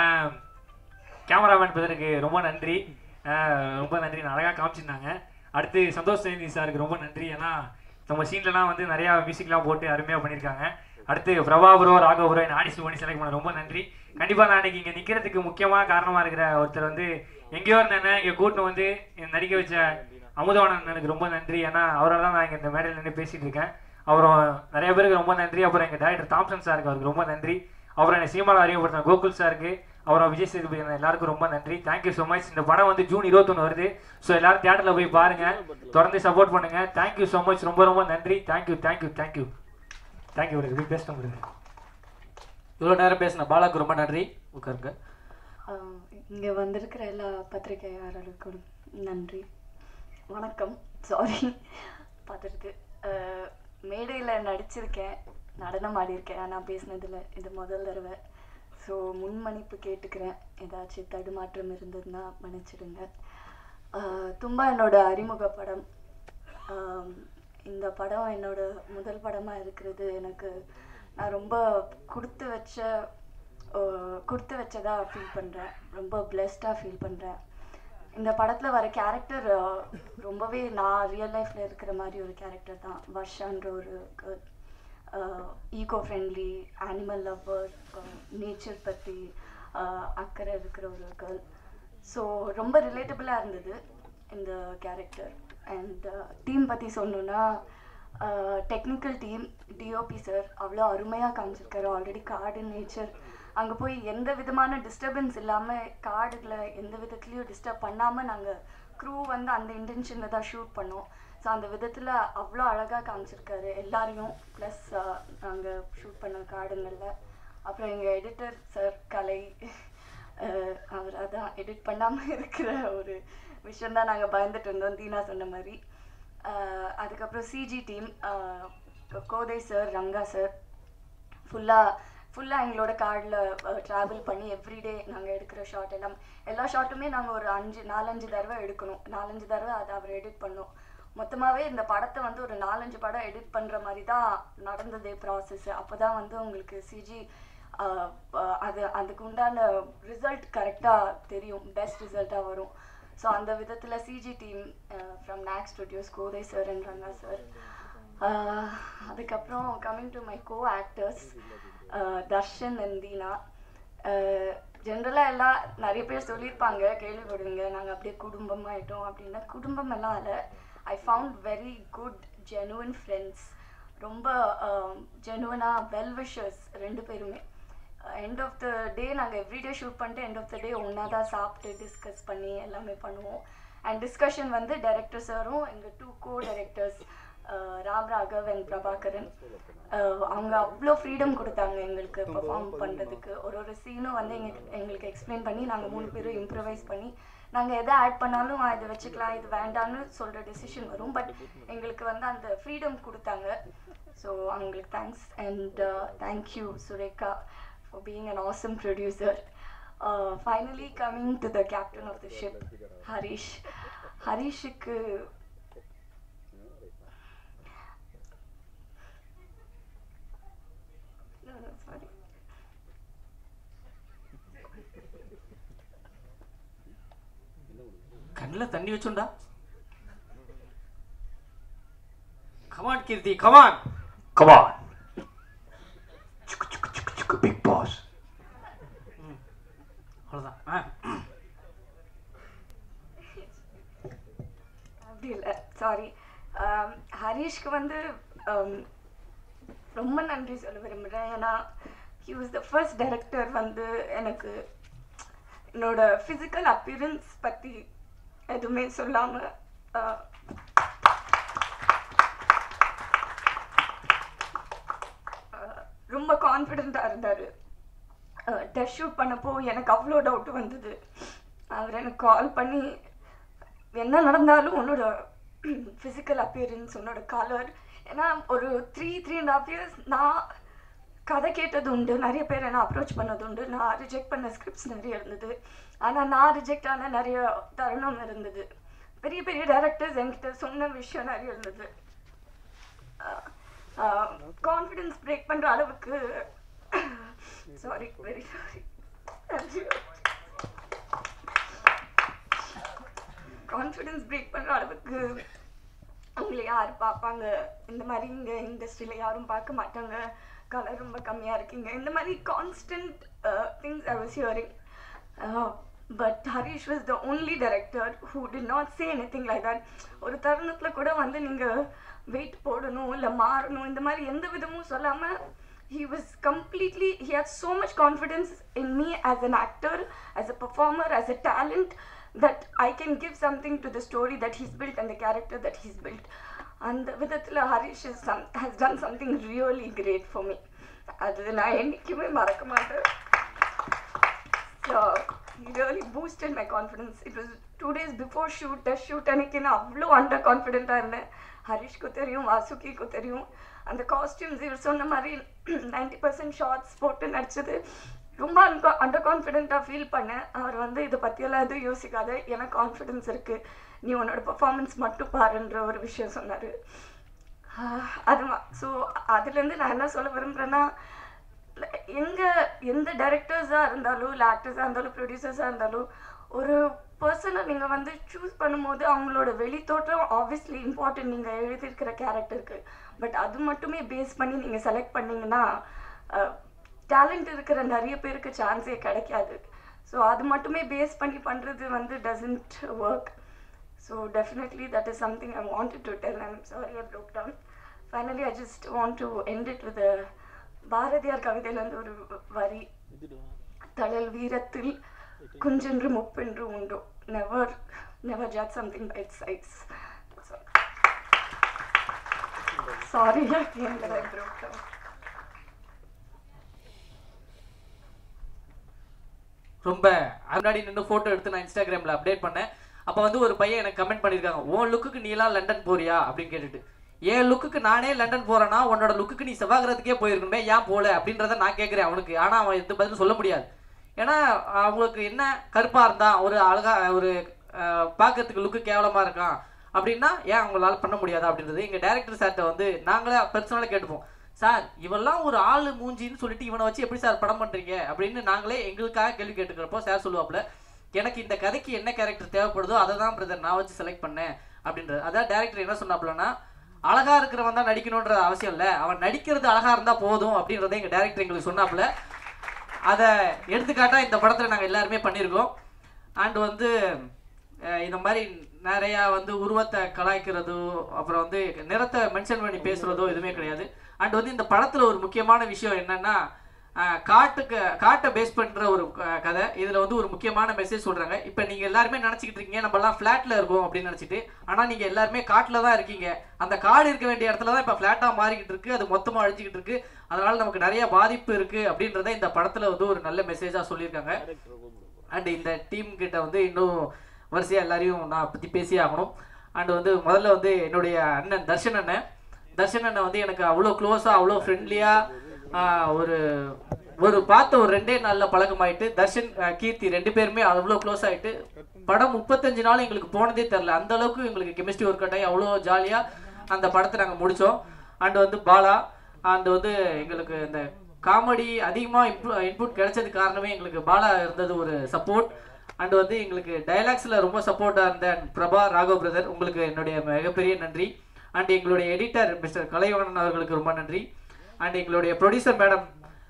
கேமராமேன் பிரதருக்கு ரொம்ப நன்றி ஆஹ் ரொம்ப நன்றி நான் அழகாக காமிச்சிருந்தாங்க அடுத்து சந்தோஷ் ஜெயந்தி சாருக்கு ரொம்ப நன்றி ஏன்னா நம்ம சீன்லலாம் வந்து நிறையா மியூசிக்லாம் போட்டு அருமையாக பண்ணியிருக்காங்க அடுத்து பிரபா ப்ரோ ராகவ் ப்ரோ என்ன ஆடிஷன் பண்ணி செலக்ட் பண்ண ரொம்ப நன்றி கண்டிப்பாக நான் இன்னைக்கு இங்கே நிற்கிறதுக்கு முக்கியமாக காரணமாக இருக்கிற ஒருத்தர் வந்து எங்கேயோ இருந்தேன் இங்கே கூட்டின்னு வந்து என்னை நடிக்க வச்ச அமுதவாணன் எனக்கு ரொம்ப நன்றி ஏன்னா அவரால் தான் நான் இங்கே இந்த மேடையில் நின்று பேசிகிட்டு இருக்கேன் அப்புறம் நிறைய பேருக்கு ரொம்ப நன்றி அப்புறம் எங்கள் டேரக்டர் தாம்சன் சாருக்கு அவருக்கு ரொம்ப நன்றி அப்புறம் என்னை சீமாவில் அறிமுகப்படுத்தின கோகுல் சாருக்கு அப்புறம் விஜய் சேதுபதி அண்ணா எல்லாருக்கும் ரொம்ப நன்றி தேங்க்யூ ஸோ மச் இந்த படம் வந்து ஜூன் இருபத்தொன்று வருது ஸோ எல்லாரும் தியேட்டரில் போய் பாருங்க தொடர்ந்து சப்போர்ட் பண்ணுங்க தேங்க்யூ ஸோ மச் ரொம்ப ரொம்ப நன்றி தேங்க்யூ தேங்க்யூ தேங்க்யூ தேங்க்யூ உங்களுக்கு பேச முடியுது இவ்வளோ நேரம் பேசின பாலாக்கு ரொம்ப நன்றி உட்காருங்க இங்கே வந்திருக்கிற எல்லா பத்திரிகையாளர்களுக்கும் நன்றி வணக்கம் சாரி பார்த்துருக்கு மேடையில் நடிச்சிருக்கேன் நடனம் ஆடியிருக்கேன் நான் பேசினதில் இது முதல் தடவை ஸோ முன்மணிப்பு கேட்டுக்கிறேன் ஏதாச்சும் தடுமாற்றம் இருந்ததுன்னா மன்னிச்சிடுங்க ஆஹ் தும்பா என்னோட அறிமுக படம் ஆம், இந்த படம் என்னோட முதல் படமாக இருக்கிறது எனக்கு நான் ரொம்ப கொடுத்து வச்ச ஆஹ் கொடுத்து வச்சதா ஃபீல் பண்ணுறேன் ரொம்ப பிளெஸ்டாக ஃபீல் பண்ணுறேன் இந்த படத்தில் வர கேரக்டர் ரொம்பவே நான் ரியல் லைஃப்பில் இருக்கிற மாதிரி ஒரு கேரக்டர் தான் வர்ஷான்ற ஒரு girl eco friendly animal lover nature பற்றி அக்கறை இருக்கிற ஒரு கேர்ள் ஸோ ரொம்ப ரிலேட்டபிளாக இருந்தது இந்த கேரக்டர் அண்ட் டீம் பற்றி சொல்லணுன்னா டெக்னிக்கல் டீம் டிஓபி சார் அவ்வளோ அருமையாக காமிச்சிருக்காரு ஆல்ரெடி காடு நேச்சர் அங்கே போய் எந்த விதமான டிஸ்டர்பன்ஸ் இல்லாமல் காடுகளை எந்த விதத்துலேயும் டிஸ்டர்ப் பண்ணாமல் நாங்கள் க்ரூ வந்து அந்த இன்டென்ஷனில் தான் ஷூட் பண்ணோம் ஸோ அந்த விதத்தில் அவ்வளோ அழகாக காமிச்சிருக்காரு எல்லாரையும் ப்ளஸ் நாங்கள் ஷூட் பண்ண காடுங்களில் அப்புறம் எங்கள் எடிட்டர் சார் கலை அஹ் அவர் அதான் எடிட் பண்ணாமல் இருக்கிற ஒரு விஷயந்தான் நாங்கள் பயந்துட்டு இருந்தோம் தீனா சொன்ன மாதிரி அஹ் அதுக்கப்புறம் CG team Kothai sir Ranga sir ஃபுல்லாக ஃபுல்லாக எங்களோட கார்டில் ட்ராவல் பண்ணி எவ்ரிடே நாங்கள் எடுக்கிற ஷாட் எல்லாம் எல்லா ஷாட்டுமே நாங்கள் ஒரு அஞ்சு நாலஞ்சு தடவை எடுக்கணும் நாலஞ்சு தடவை அதை அவர் எடிட் பண்ணோம் மொத்தமாகவே இந்த படத்தை வந்து ஒரு நாலஞ்சு படம் எடிட் பண்ணுற மாதிரி தான் நடந்ததே ப்ராசஸ் அப்போ தான் வந்து உங்களுக்கு சிஜி அது அதுக்கு உண்டான ரிசல்ட் கரெக்டாக தெரியும் பெஸ்ட் ரிசல்ட்டாக வரும் ஸோ அந்த விதத்தில் CG team from Nag studios Kothai sir and Ranga sir அதுக்கப்புறம் coming to my co actors Darshan and Deena ஜென்ரலாக எல்லாம் நிறைய பேர் சொல்லியிருப்பாங்க கேள்விப்படுவீங்க நாங்கள் அப்படியே குடும்பமாயிட்டோம் அப்படின்னா குடும்பம் எல்லாம் இல்லை I found very good genuine friends ரொம்ப ஜெனுவனாக வெல் விஷர்ஸ் ரெண்டு பேருமே எண்ட் ஆஃப் த டே நாங்கள் எவ்ரிடே ஷூட் பண்ணிட்டு எண்ட் ஆஃப் த டே ஒன்றா தான் சாப்பிட்டு டிஸ்கஸ் பண்ணி எல்லாமே பண்ணுவோம் அண்ட் டிஸ்கஷன் வந்து டைரக்டர் சாரும் எங்கள் two co directors Ram Raghav and Prabhakaran அஹ் அவங்க அவ்வளோ ஃப்ரீடம் கொடுத்தாங்க எங்களுக்கு பெர்ஃபார்ம் பண்ணுறதுக்கு ஒரு ஒரு சீனும் வந்து எங்களுக்கு எங்களுக்கு எக்ஸ்பிளைன் பண்ணி நாங்கள் மூணு பேரும் இம்ப்ரவைஸ் பண்ணி நாங்கள் எதை ஆட் பண்ணாலும் "ஆ, இதை வச்சுக்கலாம் இது வேண்டாம்னு சொல்கிற டெசிஷன் வரும் பட் எங்களுக்கு வந்து அந்த ஃப்ரீடம் கொடுத்தாங்க ஸோ அவங்களுக்கு thanks and thank you Sureka for being an awesome producer finally coming to the captain of the ship Harish ஹரிஷுக்கு சாரி கண்ணில் தண்ணி வச்சுண்டா come on Keerthi come on come on big boss அவ்வளோதான் ஆ அப்படி இல்லை சாரி ஹரீஷ்க்கு வந்து um, ரொம்ப நன்றி சொல்ல விரும்புகிறேன் ஏன்னா he was the first director வந்து எனக்கு என்னோட ஃபிசிக்கல் அப்பியரன்ஸ் பற்றி எதுவுமே சொல்லாமல் ரொம்ப கான்ஃபிடெண்ட்டாக இருந்தார் டெஸ்ட் ஷூட் பண்ணப்போ எனக்கு அவ்வளோ டவுட் வந்தது அவர் எனக்கு கால் பண்ணி என்ன நடந்தாலும் உன்னோட ஃபிசிக்கல் அப்பியரன்ஸ் உன்னோட கலர் ஏன்னா ஒரு three three and half years நான் கதை கேட்டது உண்டு நிறைய பேர் என்ன அப்ரோச் பண்ணது உண்டு நான் ரிஜெக்ட் பண்ண ஸ்கிரிப்ட்ஸ் நிறைய இருந்தது ஆனால் நான் ரிஜெக்ட் ஆன நிறைய தருணம் இருந்தது பெரிய பெரிய டேரக்டர்ஸ் என்கிட்ட சொன்ன விஷயம் நிறைய இருந்தது கான்ஃபிடென்ஸ் பிரேக் பண்ணுற அளவுக்கு sorry very sorry confidence break பண்ணுற அளவுக்கு உங்களை யார் பார்ப்பாங்க இந்த மாதிரி இங்கே இண்டஸ்ட்ரியில் யாரும் பார்க்க மாட்டாங்க கலர் ரொம்ப கம்மியாக இருக்கீங்க இந்த மாதிரி constant things I was hearing but Harish was the only director who did not say anything like that ஒரு தருணத்தில் கூட வந்து நீங்கள் வெயிட் போடணும் இல்லை மாறணும் இந்த மாதிரி எந்த விதமும் சொல்லாமல் he was completely he had so much confidence in me as an actor as a performer as a talent that i can give something to the story that he's built and the character that he's built and விதத்தில் Harish is some, has done something really great for me அது நான் என்றைக்குமே மறக்க மாட்டேன் so he really boosted my confidence it was two days before shoot test shoot அன்னைக்கு நான் அவ்வளோ under கான்ஃபிடென்ட்டாக இருந்தேன் ஹரிஷ்க்கு தெரியும் வாசுகிக்கு தெரியும் அந்த காஸ்டியூம்ஸ் இவர் சொன்ன மாதிரி நைன்டி பர்சன்ட் ஷார்ட்ஸ் போட்டு நடிச்சது ரொம்ப அன்கா அண்டர் கான்ஃபிடென்ட்டாக ஃபீல் பண்ணேன் அவர் வந்து இதை பற்றியெல்லாம் எதுவும் யோசிக்காத எனக்கு கான்ஃபிடென்ஸ் இருக்குது நீ உன்னோட பர்ஃபார்மன்ஸ் மட்டும் பாருன்ற ஒரு விஷயம் சொன்னார் அதுதான் ஸோ அதுலேருந்து நான் என்ன சொல்ல விரும்புகிறேன்னா எங்க எந்த டைரக்டர்ஸாக இருந்தாலும் இல்லை ஆக்டர்ஸாக இருந்தாலும் ப்ரொடியூசர்ஸாக இருந்தாலும் ஒரு பர்சனை நீங்கள் வந்து சூஸ் பண்ணும்போது அவங்களோட வெளித்தோற்றம் ஆப்வியஸ்லி இம்பார்ட்டன்ட் நீங்கள் எழுதியிருக்கிற கேரக்டருக்கு பட் அது மட்டுமே பேஸ் பண்ணி நீங்கள் செலக்ட் பண்ணீங்கன்னா டேலண்ட் இருக்கிற நிறைய பேருக்கு சான்ஸே கிடைக்காது ஸோ அது மட்டுமே பேஸ் பண்ணி பண்ணுறது வந்து doesn't work so definitely that is something I wanted to tell I'm sorry I broke down finally I just want to end it with Bharathiyar கவிதையிலேருந்து ஒரு வரி தழல் வீரத்தில் குஞ்சென்று முப்பென்று உண்டோ never never judge something by it sides sorry again that I broke down. ரொம்ப முன்னாடி நின்று ஃபோட்டோ எடுத்து நான் இன்ஸ்டாகிராமில் அப்டேட் பண்ணேன் அப்போ வந்து ஒரு பையன் எனக்கு கமெண்ட் பண்ணியிருக்காங்க உன் லுக்குக்கு நீலாம் லண்டன் போறியா அப்படின்னு கேட்டுட்டு என் லுக்குக்கு நானே லண்டன் போறேன்னா உன்னோட லுக்குக்கு நீ செவ்வாகிரகத்துக்கே போயிருக்கணுமே ஏன் போகல அப்படின்றத நான் கேட்குறேன் அவனுக்கு ஆனால் அவன் எந்த பதிலும் சொல்ல முடியாது ஏன்னா அவங்களுக்கு என்ன கருப்பாக இருந்தா ஒரு அழகா ஒரு அஹ், பார்க்கறதுக்கு லுக்கு கேவலமாக இருக்கான் அப்படின்னா ஏன் அவங்களால பண்ண முடியாதா அப்படின்றது எங்கள் டேரக்டர் சார்கிட்ட வந்து நாங்களே பர்சனலாக கேட்டுப்போம் சார் இவெல்லாம் ஒரு ஆள் மூஞ்சின்னு சொல்லிட்டு இவனை வச்சு எப்படி சார் படம் பண்ணுறீங்க அப்படின்னு நாங்களே எங்களுக்காக கேள்வி கேட்டுக்கிறப்போ சார் சொல்லுவாப்புல எனக்கு இந்த கதைக்கு என்ன கேரக்டர் தேவைப்படுதோ அதை தான் பிரதர் நான் வச்சு செலக்ட் பண்ணேன் அப்படின்றது அதான் டேரக்டர் என்ன சொன்னாப்புலன்னா அழகா இருக்கிறவன் தான் நடிக்கணுன்ற அவசியம் இல்லை அவன் நடிக்கிறது அழகா இருந்தா போதும் அப்படின்றத எங்க டேரக்டர் எங்களுக்கு சொன்னாப்புல அதை எடுத்துக்காட்டா இந்த படத்துல நாங்க எல்லாருமே பண்ணியிருக்கோம் அண்ட் வந்து அஹ், இந்த மாதிரி நிறையா வந்து உருவத்தை கலாய்க்கிறதோ அப்புறம் வந்து நிறத்தை மென்ஷன் பண்ணி பேசுறதோ எதுவுமே கிடையாது அண்ட் வந்து இந்த படத்துல ஒரு முக்கியமான விஷயம் என்னன்னா ஆஹ் காட்டுக்கு காட்டை பேஸ் பண்ணுற ஒரு க- கதை இதில் வந்து ஒரு முக்கியமான மெசேஜ் சொல்கிறாங்க இப்போ நீங்கள் எல்லாருமே நினச்சிக்கிட்டு இருக்கீங்க நம்மலாம் ஃப்ளாட்டில் இருக்கோம் அப்படின்னு நினச்சிட்டு ஆனால் நீங்கள் எல்லாருமே காட்டில் தான் இருக்கீங்க அந்த காடு இருக்க வேண்டிய இடத்துல தான் இப்போ ஃப்ளாட்டாக மாறிக்கிட்டு இருக்கு அது மொத்தமாக அழிஞ்சிக்கிட்டு இருக்கு அதனால் நமக்கு நிறைய பாதிப்பு இருக்குது அப்படின்றத இந்த படத்தில் வந்து ஒரு நல்ல மெசேஜாக சொல்லியிருக்காங்க அண்ட் இந்த டீம் கிட்ட வந்து இன்னும் வரிசையாக எல்லாரையும் நான் பற்றி பேசி ஆகணும் அண்ட் வந்து முதல்ல வந்து என்னுடைய அண்ணன் தர்ஷன் அண்ணன் தர்ஷன் அண்ணன் வந்து எனக்கு அவ்வளோ க்ளோஸாக அவ்வளோ ஃப்ரெண்ட்லியாக ஒரு ஒரு பார்த்த ஒரு ரெண்டே நாளில் பழக்கமாயிட்டு தர்ஷன் அஹ், கீர்த்தி ரெண்டு பேருமே அவ்வளோ க்ளோஸ் ஆகிட்டு படம் முப்பத்தஞ்சு நாள் எங்களுக்கு போனதே தெரில அந்த அளவுக்கு எங்களுக்கு கெமிஸ்ட்ரி ஒர்க் அவுட் ஆகி அவ்வளோ ஜாலியாக அந்த படத்தை நாங்கள் முடித்தோம் அண்ட் வந்து பாலா அண்ட் வந்து எங்களுக்கு இந்த காமெடி அதிகமாக இன்பு இன்புட் கிடைச்சது காரணமே எங்களுக்கு பாலா இருந்தது ஒரு சப்போர்ட் அண்ட் வந்து எங்களுக்கு டைலாக்ஸில் ரொம்ப சப்போர்ட்டாக இருந்த and பிரபா ராகவ் பிரதர் உங்களுக்கு என்னுடைய மிகப்பெரிய நன்றி அண்ட் எங்களுடைய எடிட்டர் மிஸ்டர் கலைவணன் அவர்களுக்கு ரொம்ப நன்றி அண்ட் எங்களுடைய ப்ரொடியூசர் மேடம்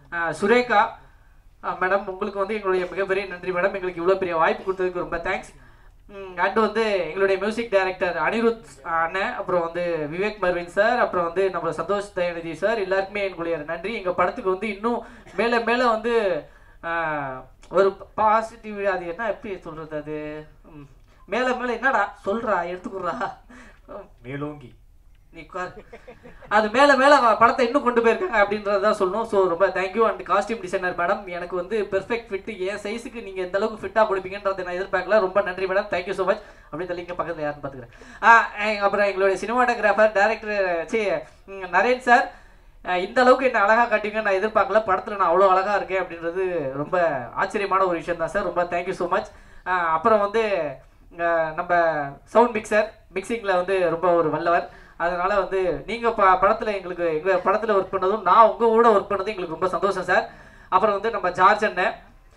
சுரேகா மேடம் உங்களுக்கு வந்து எங்களுடைய மிகப்பெரிய நன்றி மேடம் எங்களுக்கு இவ்வளோ பெரிய வாய்ப்பு கொடுத்ததுக்கு ரொம்ப தேங்க்ஸ் அண்ட் வந்து எங்களுடைய மியூசிக் டைரக்டர் அனிருத் அண்ணன் அப்புறம் வந்து விவேக் மர்வின் சார் அப்புறம் வந்து நம்ம சந்தோஷ் தயாநிதி சார் எல்லாருக்குமே எங்களுடைய நன்றி எங்கள் படத்துக்கு வந்து இன்னும் மேலே மேலே வந்து ஆஹ், ஒரு பாசிட்டிவ் அது என்ன எப்படி சொல்கிறது அது ம், மேலே மேலே என்னடா சொல்கிறா எடுத்துக்குறா மேலோங்கி நீ உட்காரு. அது மேலே மேலே படத்தை இன்னும் கொண்டு போயிருக்காங்க அப்படின்றத சொல்லணும் ஸோ ரொம்ப thank you and costume designer madam எனக்கு வந்து பெர்ஃபெக்ட் ஃபிட் என் சைஸுக்கு நீங்கள் எந்த அளவுக்கு ஃபிட்டாக கொடுப்பீங்கன்றதை நான் எதிர்பார்க்கல ரொம்ப நன்றி மேடம் தேங்க்யூ ஸோ மச் அப்படின்னு சொல்லி இங்கே பக்கத்தில் யாருன்னு பார்த்துக்கிறேன் அப்புறம் எங்களுடைய சினிமாட்டோகிராஃபர் டேரக்டர் சி ம், நரேன் சார் அஹ், இந்த அளவுக்கு என்ன அழகாக காட்டுவீங்கன்னு நான் எதிர்பார்க்கல படத்தில் நான் அவ்வளோ அழகாக இருக்கேன் அப்படின்றது ரொம்ப ஆச்சரியமான ஒரு விஷயம் தான் சார் ரொம்ப தேங்க்யூ ஸோ மச் அப்புறம் வந்து அஹ், நம்ம சவுண்ட் மிக்சர் மிக்சிங்கில் வந்து ரொம்ப ஒரு வல்லவர் அதனால வந்து நீங்கள் ப படத்தில் எங்களுக்கு எங்கள் படத்தில் ஒர்க் பண்ணதும் நான் உங்கள் கூட ஒர்க் பண்ணதும் எங்களுக்கு ரொம்ப சந்தோஷம் சார் அப்புறம் வந்து நம்ம ஜார்ஜ் அண்ணன்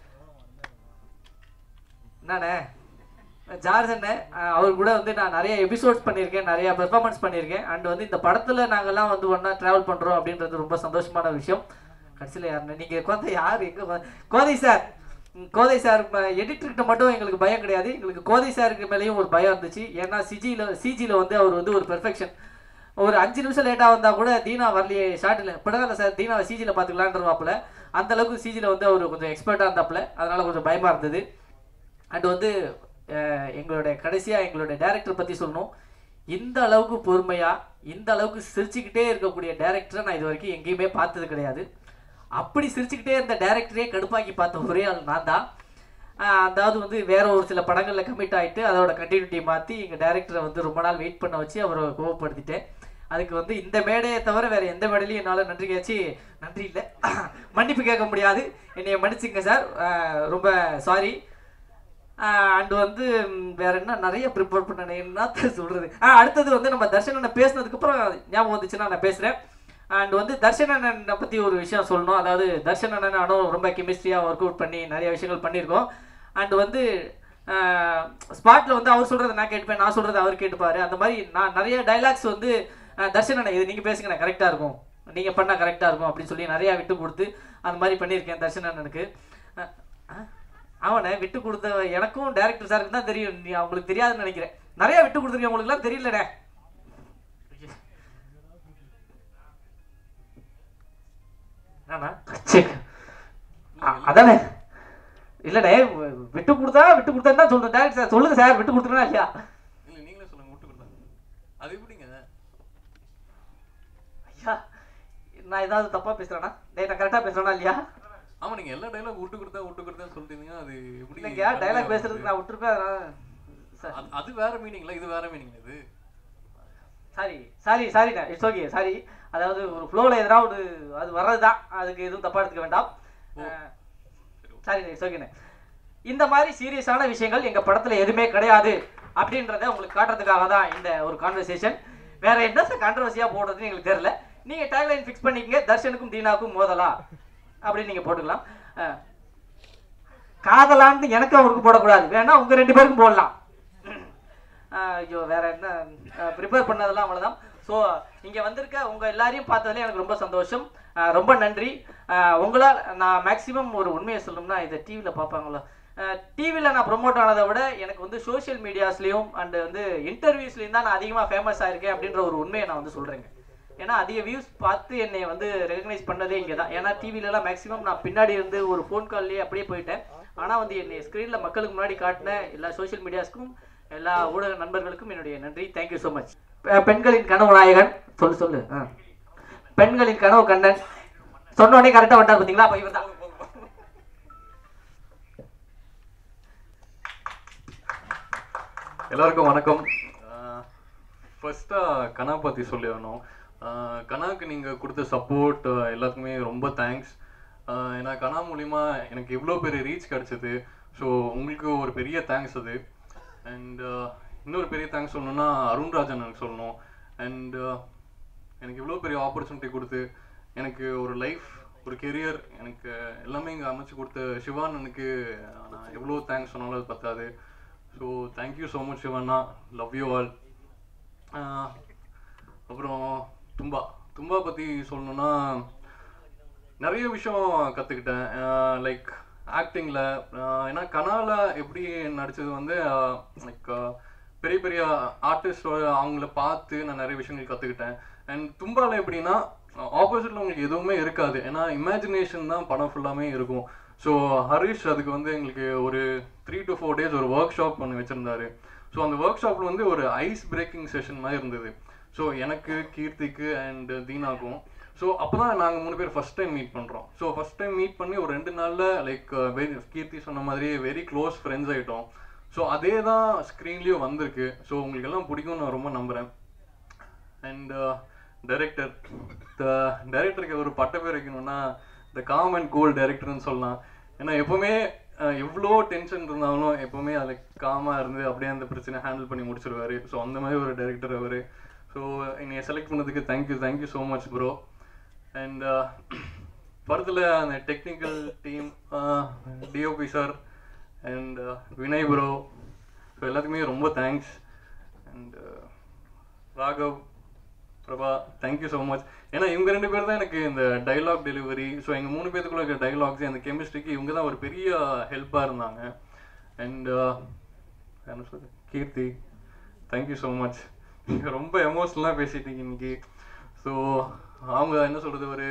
என்னண்ணே ஜார்ஜ் அண்ணன் அஹ், அவர் கூட வந்து நான் நிறைய எபிசோட்ஸ் பண்ணியிருக்கேன் நிறைய பெர்ஃபார்மன்ஸ் பண்ணியிருக்கேன் அண்ட் வந்து இந்த படத்தில் நாங்கள்லாம் வந்து ஒன்றா ட்ராவல் பண்ணுறோம் அப்படின்றது ரொம்ப சந்தோஷமான விஷயம் கடைசியில் யாருண்ணே நீங்கள் உட்காந்து யார் எங்கே கோதை சார் ம், கோதை சார் எடிட்டர்கிட்ட மட்டும் எங்களுக்கு பயம் கிடையாது எங்களுக்கு கோதை சாருக்கு மேலேயும் ஒரு பயம் இருந்துச்சு ஏன்னா சிஜியில் சிஜியில் வந்து அவர் வந்து ஒரு பெர்ஃபெக்ஷன் ஒரு அஞ்சு நிமிஷம் லேட்டாக வந்தால் கூட தீனா வரலையே ஷார்ட்டில் பரவாயில்ல சார் தீனாவை சிஜியில் பார்த்துக்கலான்றவாப்புல அந்த அளவுக்கு சிஜியில் வந்து அவர் கொஞ்சம் எக்ஸ்பர்ட்டாக இருந்தாப்புல அதனால் கொஞ்சம் பயமாக இருந்தது அண்ட் வந்து அஹ், எங்களுடைய கடைசியாக எங்களுடைய டேரக்டர் பற்றி சொல்லணும் இந்த அளவுக்கு பொறுமையாக இந்த அளவுக்கு சிரிச்சுக்கிட்டே இருக்கக்கூடிய டேரக்டரை நான் இது வரைக்கும் எங்கேயுமே பார்த்தது கிடையாது அப்படி சிரிச்சுக்கிட்டே இருந்த டேரக்டரே கடுப்பாக்கி பார்த்த ஒரே ஆள் நான் தான் ஆஹ் அதாவது வந்து வேற ஒரு சில படங்களில் கமிட் ஆகிட்டு அதோட கண்டினியூட்டி மாற்றி எங்கள் டேரக்டரை வந்து ரொம்ப நாள் வெயிட் பண்ண வச்சு அவரை கோவப்படுத்திட்டேன் அதுக்கு வந்து இந்த மேடையை தவிர வேற எந்த மேடையிலையும் என்னால் நன்றி கேச்சு நன்றி இல்லை மன்னிப்பு கேட்க முடியாது என்னைய மன்னிச்சுங்க சார் ஆஹ் ரொம்ப சாரி அண்ட் வந்து ம், வேற என்ன நிறைய ப்ரிப்பேர் பண்ணேன் என்னத்த சொல்றது ஆ அடுத்தது வந்து நம்ம தர்ஷன் அண்ணன் பேசினதுக்கப்புறம் ஞாபகம் வந்துச்சுன்னா நான் பேசுகிறேன் அண்ட் வந்து தர்ஷன் அண்ணனை பற்றி ஒரு விஷயம் சொல்லணும் அதாவது தர்ஷன் அண்ணன் நானும் ரொம்ப கெமிஸ்ட்ரியாக ஒர்க் அவுட் பண்ணி நிறைய விஷயங்கள் பண்ணியிருக்கோம் அண்ட் வந்து ஸ்பாட்டில் வந்து அவர் சொல்கிறத நான் கேட்பேன் நான் சொல்கிறத அவர் கேட்டுப்பாரு அந்த மாதிரி நான் நிறைய டைலாக்ஸ் வந்து அஹ், தர்ஷன் அண்ணன் இது நீங்கள் பேசுங்க நான் கரெக்டாக இருக்கும் நீங்கள் பண்ணால் கரெக்டாக இருக்கும் அப்படின்னு சொல்லி நிறையா விட்டு கொடுத்து அந்த மாதிரி பண்ணியிருக்கேன் தர்ஷன் அண்ணனுக்கு அஹ், அஹ், அவனை விட்டு கொடுத்த எனக்கும் டேரக்டர் சாருக்கு தான் தெரியும் நீ அவங்களுக்கு தெரியாதுன்னு நினைக்கிறேன் நிறைய விட்டு கொடுத்துருக்கேன் உங்களுக்குலாம் தெரியலடே என்னண்ணா செக் அதானே இல்லைண்ணே விட்டு கொடுத்தா விட்டு கொடுத்தா தான் சொல்றேன் டேரக்டர் சார் சொல்லுங்க சார் விட்டு கொடுத்துருனா இல்லையா இல்ல நீங்களே சொல்லுங்க விட்டு கொடுத்தாங்க அது எப்படிங்க ஐயா நான் ஏதாவது தப்பா பேசுறேனா டேய் நான் கரெக்டா பேசுறேனா இல்லையா ஆமா நீங்க எல்லா டைலாக் விட்டு கொடுத்தா விட்டு கொடுத்தா சொல்லிட்டீங்க அது எப்படி இல்லைங்க டைலாக் பேசுறதுக்கு நான் விட்டுருப்பேன் அதனால சார் அது- அது வேற மீனிங்ல இது வேற மீனிங் இது சாரி சாரி சாரிண்ணா இட்ஸ் ஓகே சாரி அதாவது ஒரு ஃப்ளோவில் எதனா ஒரு அது வர்றது தான் அதுக்கு எதுவும் தப்பாக எடுத்துக்க வேண்டாம் சாரிண்ணே இட்ஸ் ஓகேண்ணே இந்த மாதிரி சீரியஸான விஷயங்கள் எங்கள் படத்தில் எதுவுமே கிடையாது அப்படின்றத உங்களுக்கு காட்டுறதுக்காக தான் இந்த ஒரு கான்வர்சேஷன் வேற என்ன சார் கான்ட்ரவர்சியாக போடுறதுன்னு எங்களுக்கு தெரியல நீங்கள் டேக்லைன் ஃபிக்ஸ் பண்ணிக்கங்க தர்ஷனுக்கும் தீனாவுக்கும் மோதலா அப்படின்னு நீங்கள் போட்டுக்கலாம் அஹ், காதலான்னு எனக்கு அவருக்கு போடக்கூடாது வேணா உங்கள் ரெண்டு பேருக்கும் போடலாம் ஆஹ் ஐயோ வேற என்ன ப்ரிப்பேர் பண்ணதெல்லாம் அவ்வளோதான் ஸோ இங்கே வந்திருக்க உங்கள் எல்லாரையும் பார்த்ததுல எனக்கு ரொம்ப சந்தோஷம் ஆஹ் ரொம்ப நன்றி ஆஹ் உங்களால் நான் மேக்ஸிமம் ஒரு உண்மையை சொல்லணும்னா இதை டிவியில் பார்ப்பாங்களோ டிவியில் நான் ப்ரொமோட் ஆனதை விட எனக்கு வந்து சோஷியல் மீடியாஸ்லேயும் அண்டு வந்து இன்டர்வியூஸ்லேயும் தான் நான் அதிகமாக ஃபேமஸ் ஆயிருக்கேன் அப்படின்ற ஒரு உண்மையை நான் வந்து சொல்கிறேங்க ஏன்னா அதிக வியூஸ் பார்த்து என்னை வந்து ரெகக்னைஸ் பண்ணதே இங்கே தான் ஏன்னா டிவிலலாம் மேக்ஸிமம் நான் பின்னாடி இருந்து ஒரு ஃபோன் கால்லேயே அப்படியே போயிட்டேன் ஆனால் வந்து என்னை ஸ்க்ரீனில் மக்களுக்கு முன்னாடி காட்டின எல்லா சோஷியல் மீடியாஸ்க்கும் எல்லா ஊடக நண்பர்களுக்கும் என்னுடைய நன்றி தேங்க்யூ ஸோ மச் பெண்களின் கனவு நாயகன் சொல்லு சொல்லு ஆ பெண்களின் கனவு கண்ணன் சொன்ன உடனே கரெக்டாக வந்துட்டார் பார்த்தீங்களா அப்போ இவர் தான் எல்லாருக்கும் வணக்கம் ஃபர்ஸ்ட்டாக கனா பற்றி சொல்லி ஆகணும் கனாக்கு நீங்கள் கொடுத்த சப்போர்ட் எல்லாத்துக்குமே ரொம்ப தேங்க்ஸ் ஏன்னா கனா மூலிமா எனக்கு இவ்வளோ பெரிய ரீச் கிடச்சிது ஸோ உங்களுக்கு ஒரு பெரிய தேங்க்ஸ் அது அண்ட் இன்னொரு பெரிய தேங்க்ஸ் சொல்லணும்னா அருண்ராஜன் எனக்கு சொல்லணும் அண்ட் எனக்கு இவ்வளோ பெரிய ஆப்பர்ச்சுனிட்டி கொடுத்து எனக்கு ஒரு லைஃப் ஒரு கெரியர் எனக்கு எல்லாமே இங்கே அமைச்சு கொடுத்த சிவானனுக்கு நான் எவ்வளோ தேங்க்ஸ் சொன்னாலும் அது பத்தாது so thank you so much Shivanna love you all அப்புறம் தும்பா தும்பா பற்றி சொல்லணும்னா நிறைய விஷயம் கற்றுக்கிட்டேன் லைக் ஆக்டிங்கில் ஏன்னா கனால எப்படி நடித்தது வந்து லைக் பெரிய பெரிய ஆர்டிஸ்டோட அவங்கள பார்த்து நான் நிறைய விஷயங்கள் கற்றுக்கிட்டேன் அண்ட் தும்பால எப்படின்னா ஆப்போசிட்டில் உங்களுக்கு எதுவுமே இருக்காது ஏன்னா இமேஜினேஷன் தான் படம் ஃபுல்லாமே இருக்கும் ஸோ ஹரிஷ் அதுக்கு வந்து எங்களுக்கு ஒரு த்ரீ டு ஃபோர் டேஸ் ஒரு ஒர்க் ஷாப் பண்ணி வச்சுருந்தாரு ஸோ அந்த ஒர்க் ஷாப்பில் வந்து ஒரு ஐஸ் பிரேக்கிங் செஷன் மாதிரி இருந்தது ஸோ எனக்கு கீர்த்திக்கு அண்ட் தீனாக்கும் ஸோ அப்போ தான் நாங்கள் மூணு பேர் ஃபஸ்ட் டைம் மீட் பண்ணுறோம் ஸோ ஃபஸ்ட் டைம் மீட் பண்ணி ஒரு ரெண்டு நாளில் லைக் வெரி கீர்த்தி சொன்ன மாதிரி வெரி க்ளோஸ் ஃப்ரெண்ட்ஸ் ஆகிட்டோம் ஸோ அதே தான் ஸ்க்ரீன்லேயும் வந்திருக்கு ஸோ உங்களுக்கு எல்லாம் பிடிக்கும்னு நான் ரொம்ப நம்புகிறேன் அண்ட் டைரக்டர் த டைரக்டருக்கு ஒரு பட்ட பேர் வைக்கணும்னா த காம் அண்ட் கூல் டைரக்டர்னு சொல்லலாம் ஏன்னா எப்போவுமே எவ்வளோ டென்ஷன் இருந்தாலும் எப்போவுமே அதில் காமாக இருந்து அப்படியே அந்த பிரச்சனை ஹேண்டில் பண்ணி முடிச்சிருவாரு ஸோ அந்த மாதிரி ஒரு டைரக்டர் அவர் ஸோ என்னை செலக்ட் பண்ணதுக்கு thank you thank you so much bro and படத்தில் அந்த technical team DOP sir and Vinay bro so எல்லாத்துக்குமே ரொம்ப thanks and Raghav Prabha thank you so much ஏன்னா இவங்க ரெண்டு பேர் தான் எனக்கு இந்த டைலாக் டெலிவரி ஸோ எங்கள் மூணு பேத்துக்குள்ள இருக்க டைலாக்ஸ் அந்த கெமிஸ்ட்ரிக்கு இவங்க தான் ஒரு பெரிய ஹெல்ப்பாக இருந்தாங்க அண்ட் என்ன சொல்றது கீர்த்தி தேங்க்யூ ஸோ மச் ரொம்ப எமோஷ்னலாக பேசிட்டீங்க இன்னைக்கு ஸோ அவங்க என்ன சொல்கிறது ஒரு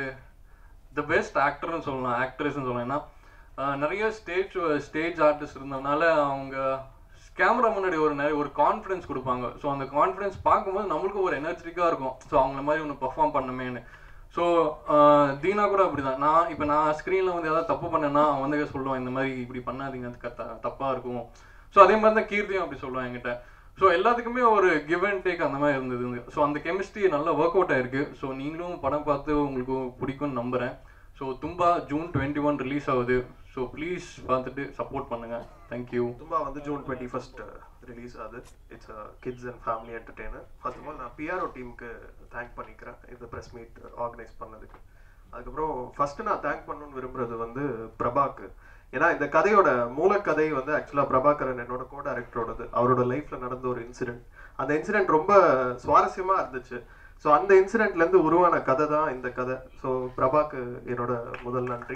த பெஸ்ட் ஆக்டர்னு சொல்லலாம் ஆக்ட்ரஸ்னு சொல்லலாம் ஏன்னா நிறைய ஸ்டேஜ் ஸ்டேஜ் ஆர்டிஸ்ட் இருந்ததுனால அவங்க கேமரா முன்னாடி ஒரு நிறைய ஒரு கான்ஃபிடன்ஸ் கொடுப்பாங்க ஸோ அந்த கான்ஃபிடன்ஸ் பார்க்கும்போது நம்மளுக்கு ஒரு எனர்ஜெட்டிக்காக இருக்கும் ஸோ அவங்கள மாதிரி ஒன்று பர்ஃபார்ம் பண்ணமேன்னு ஸோ தீனா கூட அப்படி தான் நான் இப்போ நான் ஸ்க்ரீனில் வந்து ஏதாவது தப்பு பண்ணேன்னா அவன் வந்து சொல்லுவான் இந்த மாதிரி இப்படி பண்ணாதீங்க அது த தப்பாக இருக்கும் ஸோ அதே மாதிரி தான் கீர்த்தியும் அப்படி சொல்லுவான் என்கிட்ட ஸோ எல்லாத்துக்குமே ஒரு கிவ் அண்ட் டேக் அந்த மாதிரி இருந்தது ஸோ அந்த கெமிஸ்ட்ரி நல்லா ஒர்க் அவுட் ஆயிருக்கு ஸோ நீங்களும் படம் பார்த்து உங்களுக்கு பிடிக்கும்னு நம்புகிறேன் ஸோ தும்பா ஜூன் டுவெண்ட்டி ஒன் ரிலீஸ் ஆகுது ஸோ ப்ளீஸ் பார்த்துட்டு சப்போர்ட் பண்ணுங்கள் தேங்க்யூ தும்பா வந்து ஜூன் டுவெண்ட்டி ஃபஸ்ட் ரிலீஸ் ஆகுது it's kids and family entertainer first of all நான் பிஆர்ஓ டீமுக்கு தேங்க் பண்ணிக்கிறேன் இந்த ப்ரெஸ் மீட் ஆர்கனைஸ் பண்ணதுக்கு அதுக்கப்புறம் ஃபர்ஸ்ட் நான் தேங்க் பண்ணணும்னு விரும்புறது வந்து பிரபாக்கு ஏன்னா இந்த கதையோட மூலக்கதை வந்து ஆக்சுவலாக பிரபாகரன் என்னோட கோ டைரக்டரோடது அவரோட லைஃப்ல நடந்த ஒரு இன்சிடென்ட் அந்த இன்சிடென்ட் ரொம்ப சுவாரஸ்யமா இருந்துச்சு ஸோ அந்த இன்சிடென்ட்லேருந்து உருவான கதை தான் இந்த கதை ஸோ பிரபாக்கு என்னோட முதல் நன்றி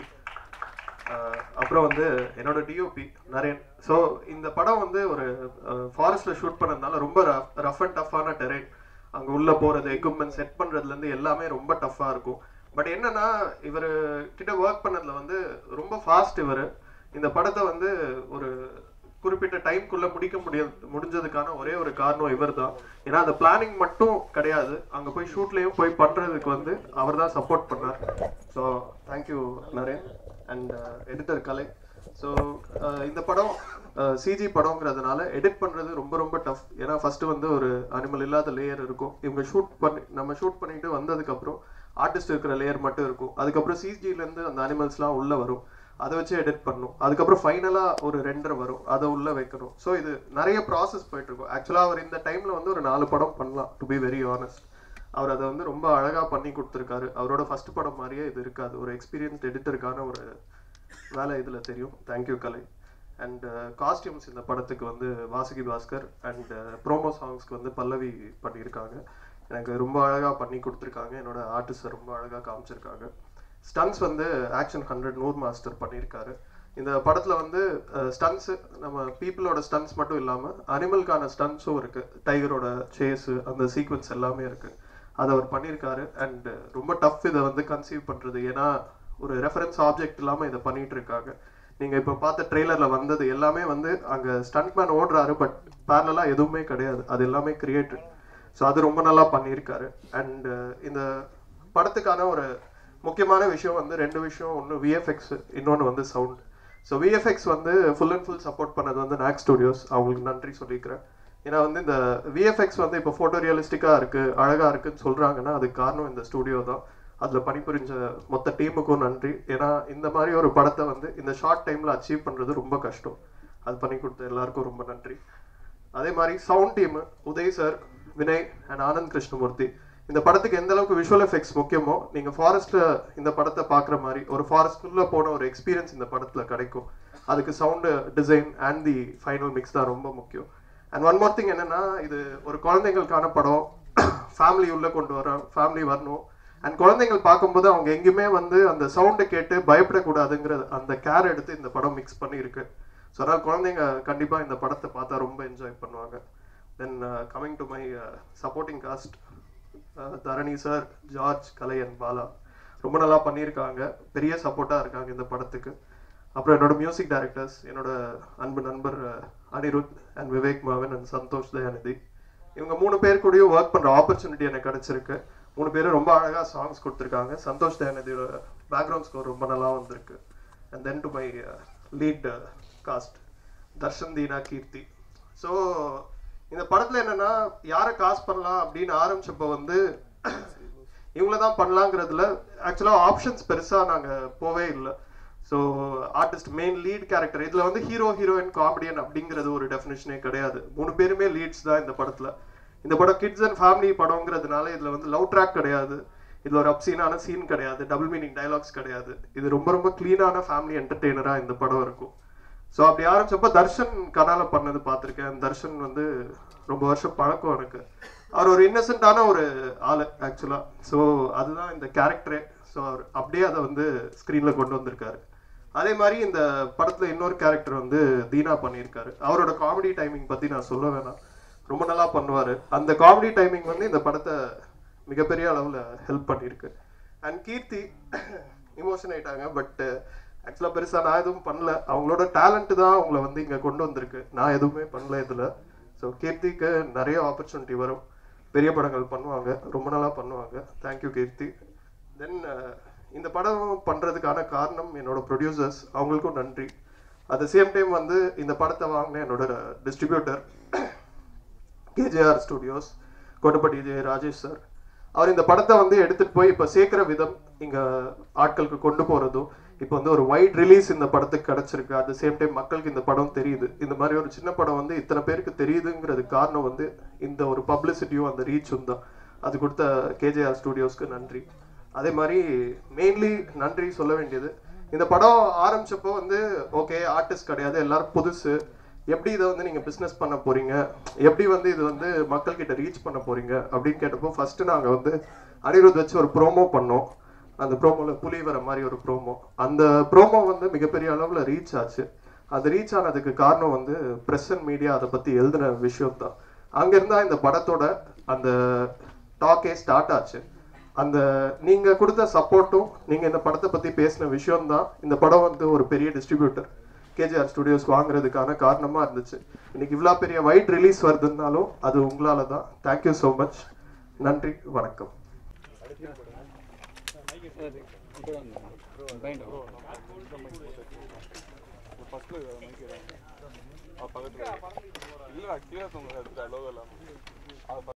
அப்புறம் வந்து என்னோட டிஓபி நரேன் ஸோ இந்த படம் வந்து ஒரு ஃபாரஸ்ட்ல ஷூட் பண்ணதுனால ரொம்ப ரஃப் அண்ட் டஃப்பான டெரைன் அங்கே உள்ள போறது எக்யூப்மெண்ட் செட் பண்றதுலேருந்து எல்லாமே ரொம்ப டஃப்பாக இருக்கும் பட் என்னன்னா இவர் கிட்ட ஒர்க் பண்ணதுல வந்து ரொம்ப ஃபாஸ்ட் இவர் இந்த படத்தை வந்து ஒரு குறிப்பிட்ட டைம்குள்ள முடிக்க முடிய முடிஞ்சதுக்கான ஒரே ஒரு காரணம் இவர் தான் ஏன்னா அந்த பிளானிங் மட்டும் கிடையாது அங்க போய் ஷூட்லயும் போய் பண்றதுக்கு வந்து அவர் தான் சப்போர்ட் பண்ணார் so thank you Naren and editor Kalai so இந்த படம் சிஜி படம்ங்கிறதுனால எடிட் பண்ணுறது ரொம்ப ரொம்ப டஃப் ஏன்னா ஃபர்ஸ்ட் வந்து ஒரு அனிமல் இல்லாத லேயர் இருக்கும் இவங்க ஷூட் பண்ணி நம்ம ஷூட் பண்ணிட்டு வந்ததுக்கப்புறம் ஆர்டிஸ்ட் இருக்கிற லேயர் மட்டும் இருக்கும் அதுக்கப்புறம் சிஜிலேருந்து அந்த அனிமல்ஸ்லாம் உள்ளே வரும் அதை வச்சு எடிட் பண்ணும் அதுக்கப்புறம் ஃபைனலாக ஒரு ரெண்டர் வரும் அதை உள்ளே வைக்கணும் ஸோ இது நிறைய ப்ராசஸ் போயிட்டு இருக்கும் ஆக்சுவலாக அவர் இந்த டைமில் வந்து ஒரு நாலு படம் பண்ணலாம் டு பி வெரி ஆனஸ்ட் அவர் அதை வந்து ரொம்ப அழகாக பண்ணி கொடுத்துருக்காரு அவரோட ஃபர்ஸ்ட் படம் மாதிரியே இது இருக்காது ஒரு எக்ஸ்பீரியன்ஸ்ட் எடிட்டருக்கான ஒரு வேலை இதில் தெரியும் தேங்க்யூ கலை அண்ட் காஸ்டியூம்ஸ் இந்த படத்துக்கு வந்து வாசுகி பாஸ்கர் அண்ட் ப்ரோமோ சாங்ஸ்க்கு வந்து பல்லவி பண்ணியிருக்காங்க எனக்கு ரொம்ப அழகாக பண்ணி கொடுத்துருக்காங்க என்னோட ஆர்டிஸ்டை ரொம்ப அழகாக காமிச்சிருக்காங்க ஸ்டன்ஸ் வந்து ஆக்ஷன் ஹண்ட்ரட் நூர் மாஸ்டர் பண்ணியிருக்காரு இந்த படத்தில் வந்து ஸ்டன்ஸு நம்ம பீப்புளோட ஸ்டன்ஸ் மட்டும் இல்லாமல் அனிமலுக்கான ஸ்டன்ஸும் இருக்குது டைகரோட சேஸு அந்த சீக்வன்ஸ் எல்லாமே இருக்குது அதை அவர் பண்ணியிருக்காரு அண்ட் ரொம்ப டஃப் இதை வந்து கன்சீவ் பண்ணுறது ஏன்னா ஒரு ரெஃபரன்ஸ் ஆப்ஜெக்ட் இல்லாமல் இதை பண்ணிட்டு இருக்காங்க நீங்கள் இப்போ பார்த்த ட்ரெய்லரில் வந்தது எல்லாமே வந்து அங்கே ஸ்டண்ட்மேன் ஓடுறாரு பட் பேரலாக எதுவுமே கிடையாது அது எல்லாமே கிரியேட்டட் ஸோ அது ரொம்ப நல்லா பண்ணியிருக்காரு அண்ட் இந்த படத்துக்கான ஒரு முக்கியமான விஷயம் வந்து ரெண்டு விஷயம் ஒன்று விஎஃப்எக்ஸ் இன்னொன்று வந்து சவுண்ட் ஸோ விஎஃப்எக்ஸ் வந்து ஃபுல் அண்ட் ஃபுல் சப்போர்ட் பண்ணது வந்து நாக் ஸ்டுடியோஸ் அவங்களுக்கு நன்றி சொல்லிக்கிறேன் ஏன்னா வந்து இந்த விஎஃப்எக்ஸ் வந்து இப்போ ஃபோட்டோ ரியலிஸ்டிக்காக இருக்குது அழகாக இருக்குன்னு சொல்கிறாங்கன்னா அதுக்கு காரணம் இந்த ஸ்டுடியோ தான் அதில் பணிபுரிஞ்ச மொத்த டீமுக்கும் நன்றி ஏன்னா இந்த மாதிரி ஒரு படத்தை வந்து இந்த ஷார்ட் டைமில் அச்சீவ் பண்ணுறது ரொம்ப கஷ்டம் அது பண்ணி கொடுத்த எல்லாருக்கும் ரொம்ப நன்றி அதே மாதிரி sound team Uday sir Vinay and Anand Krishnamurthy இந்த படத்துக்கு எந்த அளவுக்கு விஷுவல் எஃபெக்ட்ஸ் முக்கியமோ நீங்க ஃபாரஸ்ட்ல இந்த படத்தை பார்க்குற மாதிரி ஒரு ஃபாரஸ்ட்குள்ள போன ஒரு எக்ஸ்பீரியன்ஸ் இந்த படத்துல கிடைக்கும் அதுக்கு sound design and the final mix தான் ரொம்ப முக்கியம் அண்ட் ஒன் மோர் திங் என்னன்னா இது ஒரு குழந்தைங்களுக்கான படம் ஃபேமிலி உள்ள கொண்டு வர ஃபேமிலி வரணும் அண்ட் குழந்தைகள் பார்க்கும்போது அவங்க எங்கேயுமே வந்து அந்த சவுண்டை கேட்டு பயப்படக்கூடாதுங்கிற அந்த கேர் எடுத்து இந்த படம் மிக்ஸ் பண்ணியிருக்கு ஸோ அதனால் குழந்தைங்க கண்டிப்பாக இந்த படத்தை பார்த்தா ரொம்ப என்ஜாய் பண்ணுவாங்க then coming to my supporting cast Dharani sir George Kalaiyan Bala ரொம்ப நல்லா பண்ணியிருக்காங்க பெரிய சப்போர்ட்டாக இருக்காங்க இந்த படத்துக்கு அப்புறம் என்னோட மியூசிக் டைரக்டர்ஸ் என்னோட அன்பு நண்பர் அஹ், அனிருத் அண்ட் விவேக் மாவன் அண்ட் சந்தோஷ் தயாநிதி இவங்க மூணு பேர் கூடயும் ஒர்க் பண்ணுற ஆப்பர்ச்சுனிட்டி எனக்கு கிடைச்சிருக்கு மூணு பேரும் ரொம்ப அழகாக சாங்ஸ் கொடுத்துருக்காங்க சந்தோஷ் தயாநிதியோட பேக்ரவுண்ட் ஸ்கோர் ரொம்ப நல்லா வந்திருக்கு and then to my lead cast Darshan Deena Keerthi so இந்த படத்துல என்னன்னா யாரை காஸ்ட் பண்ணலாம் அப்படின்னு ஆரம்பிச்சப்போ வந்து இவங்கள தான் பண்ணலாங்கிறதுல ஆக்சுவலாக ஆப்ஷன்ஸ் பெருசாக நாங்கள் போவே இல்லை so artist main lead character இதில் வந்து ஹீரோ ஹீரோயின் காமெடியன் அப்படிங்கிறது ஒரு டெஃபினேஷனே கிடையாது மூணு பேருமே லீட்ஸ் தான் இந்த படத்தில் இந்த படம் கிட்ஸ் அண்ட் ஃபேமிலி படங்கிறதுனால இதில் வந்து லவ் ட்ராக் கிடையாது இதில் ஒரு அப்சீனான சீன் கிடையாது டபுள் மீனிங் டைலாக்ஸ் கிடையாது இது ரொம்ப ரொம்ப க்ளீனான ஃபேமிலி என்டர்டெய்னராக இந்த படம் இருக்கும் ஸோ அப்படி ஆரம்பிச்சப்போ தர்ஷன் கனால பண்ணது பார்த்துருக்கேன் தர்ஷன் வந்து ரொம்ப வருஷம் பழக்கம் எனக்கு அவர் ஒரு இன்னசென்ட்டான ஒரு ஆள் ஆக்சுவலாக ஸோ அதுதான் இந்த கேரக்டரே ஸோ அவர் அப்படியே அதை வந்து ஸ்க்ரீனில் கொண்டு வந்திருக்காரு அதே மாதிரி இந்த படத்தில் இன்னொரு கேரக்டர் வந்து தீனா பண்ணியிருக்காரு அவரோட காமெடி டைமிங் பற்றி நான் சொல்ல வேணாம் ரொம்ப நல்லா பண்ணுவார் அந்த காமெடி டைமிங் வந்து இந்த படத்தை மிகப்பெரிய அளவில் ஹெல்ப் பண்ணியிருக்கு அண்ட் கீர்த்தி இமோஷன் ஆயிட்டாங்க பட் ஆக்சுவலாக பெருசாக நான் எதுவும் பண்ணல அவங்களோட டேலண்ட் தான் அவங்கள வந்து இங்கே கொண்டு வந்திருக்கு நான் எதுவுமே பண்ணல இதில் ஸோ கீர்த்திக்கு நிறைய ஆப்பர்ச்சுனிட்டி வரும் பெரிய படங்கள் பண்ணுவாங்க ரொம்ப நல்லா பண்ணுவாங்க தேங்க்யூ கீர்த்தி தென் இந்த படம் பண்ணுறதுக்கான காரணம் என்னோட ப்ரொடியூசர்ஸ் அவங்களுக்கும் நன்றி அட் த சேம் டைம் வந்து இந்த படத்தை வாங்கின என்னோட distributor KJR studios Kottapatti J Rajesh sir அவர் இந்த படத்தை வந்து எடுத்துட்டு போய் இப்போ சேர்க்குற விதம் இங்க ஆட்களுக்கு கொண்டு போறதும் இப்போ வந்து ஒரு வைட் ரிலீஸ் இந்த படத்துக்கு கிடைச்சிருக்கு அட் த சேம் டைம் மக்களுக்கு இந்த படம் தெரியுது இந்த மாதிரி ஒரு சின்ன படம் வந்து இத்தனை பேருக்கு தெரியுதுங்கிறது காரணம் வந்து இந்த ஒரு பப்ளிசிட்டியும் அந்த ரீச்சும் தான் அது கொடுத்த கேஜேஆர் ஸ்டுடியோஸ்க்கு நன்றி அதே மாதிரி மெயின்லி நன்றி சொல்ல வேண்டியது இந்த படம் ஆரம்பிச்சப்போ வந்து ஓகே ஆர்டிஸ்ட் கிடையாது எல்லாரும் புதுசு எப்படி இதை வந்து நீங்க பிசினஸ் பண்ண போறீங்க எப்படி வந்து இது வந்து மக்கள் கிட்ட ரீச் பண்ண போறீங்க அப்படின்னு கேட்டப்போ ஃபர்ஸ்ட் நாங்க வந்து அனிருத் வச்சு ஒரு ப்ரோமோ பண்ணோம் அந்த ப்ரோமோல புலி வர மாதிரி ஒரு ப்ரோமோ அந்த ப்ரோமோ வந்து மிகப்பெரிய அளவுல ரீச் ஆச்சு அது ரீச் ஆனதுக்கு காரணம் வந்து பிரஸ் அண்ட் மீடியா அதை பத்தி எழுதின விஷயம் தான் அங்கிருந்தா இந்த படத்தோட அந்த டாக்கே ஸ்டார்ட் ஆச்சு அந்த நீங்க கொடுத்த சப்போர்ட்டும் நீங்க இந்த படத்தை பத்தி பேசின விஷயம் தான் இந்த படம் வந்து ஒரு பெரிய டிஸ்ட்ரிபியூட்டர் கேஜிஆர் ஸ்டுடியோஸ் வாங்குறதுக்கான காரணமா இருந்துச்சு இன்னைக்கு இவ்வளோ பெரிய வைட் ரிலீஸ் வருதுன்னாலும் அது உங்களால தான் தேங்க்யூ ஸோ மச் நன்றி வணக்கம் இல்ல கீழே தொங்க லோகோ இல்லாம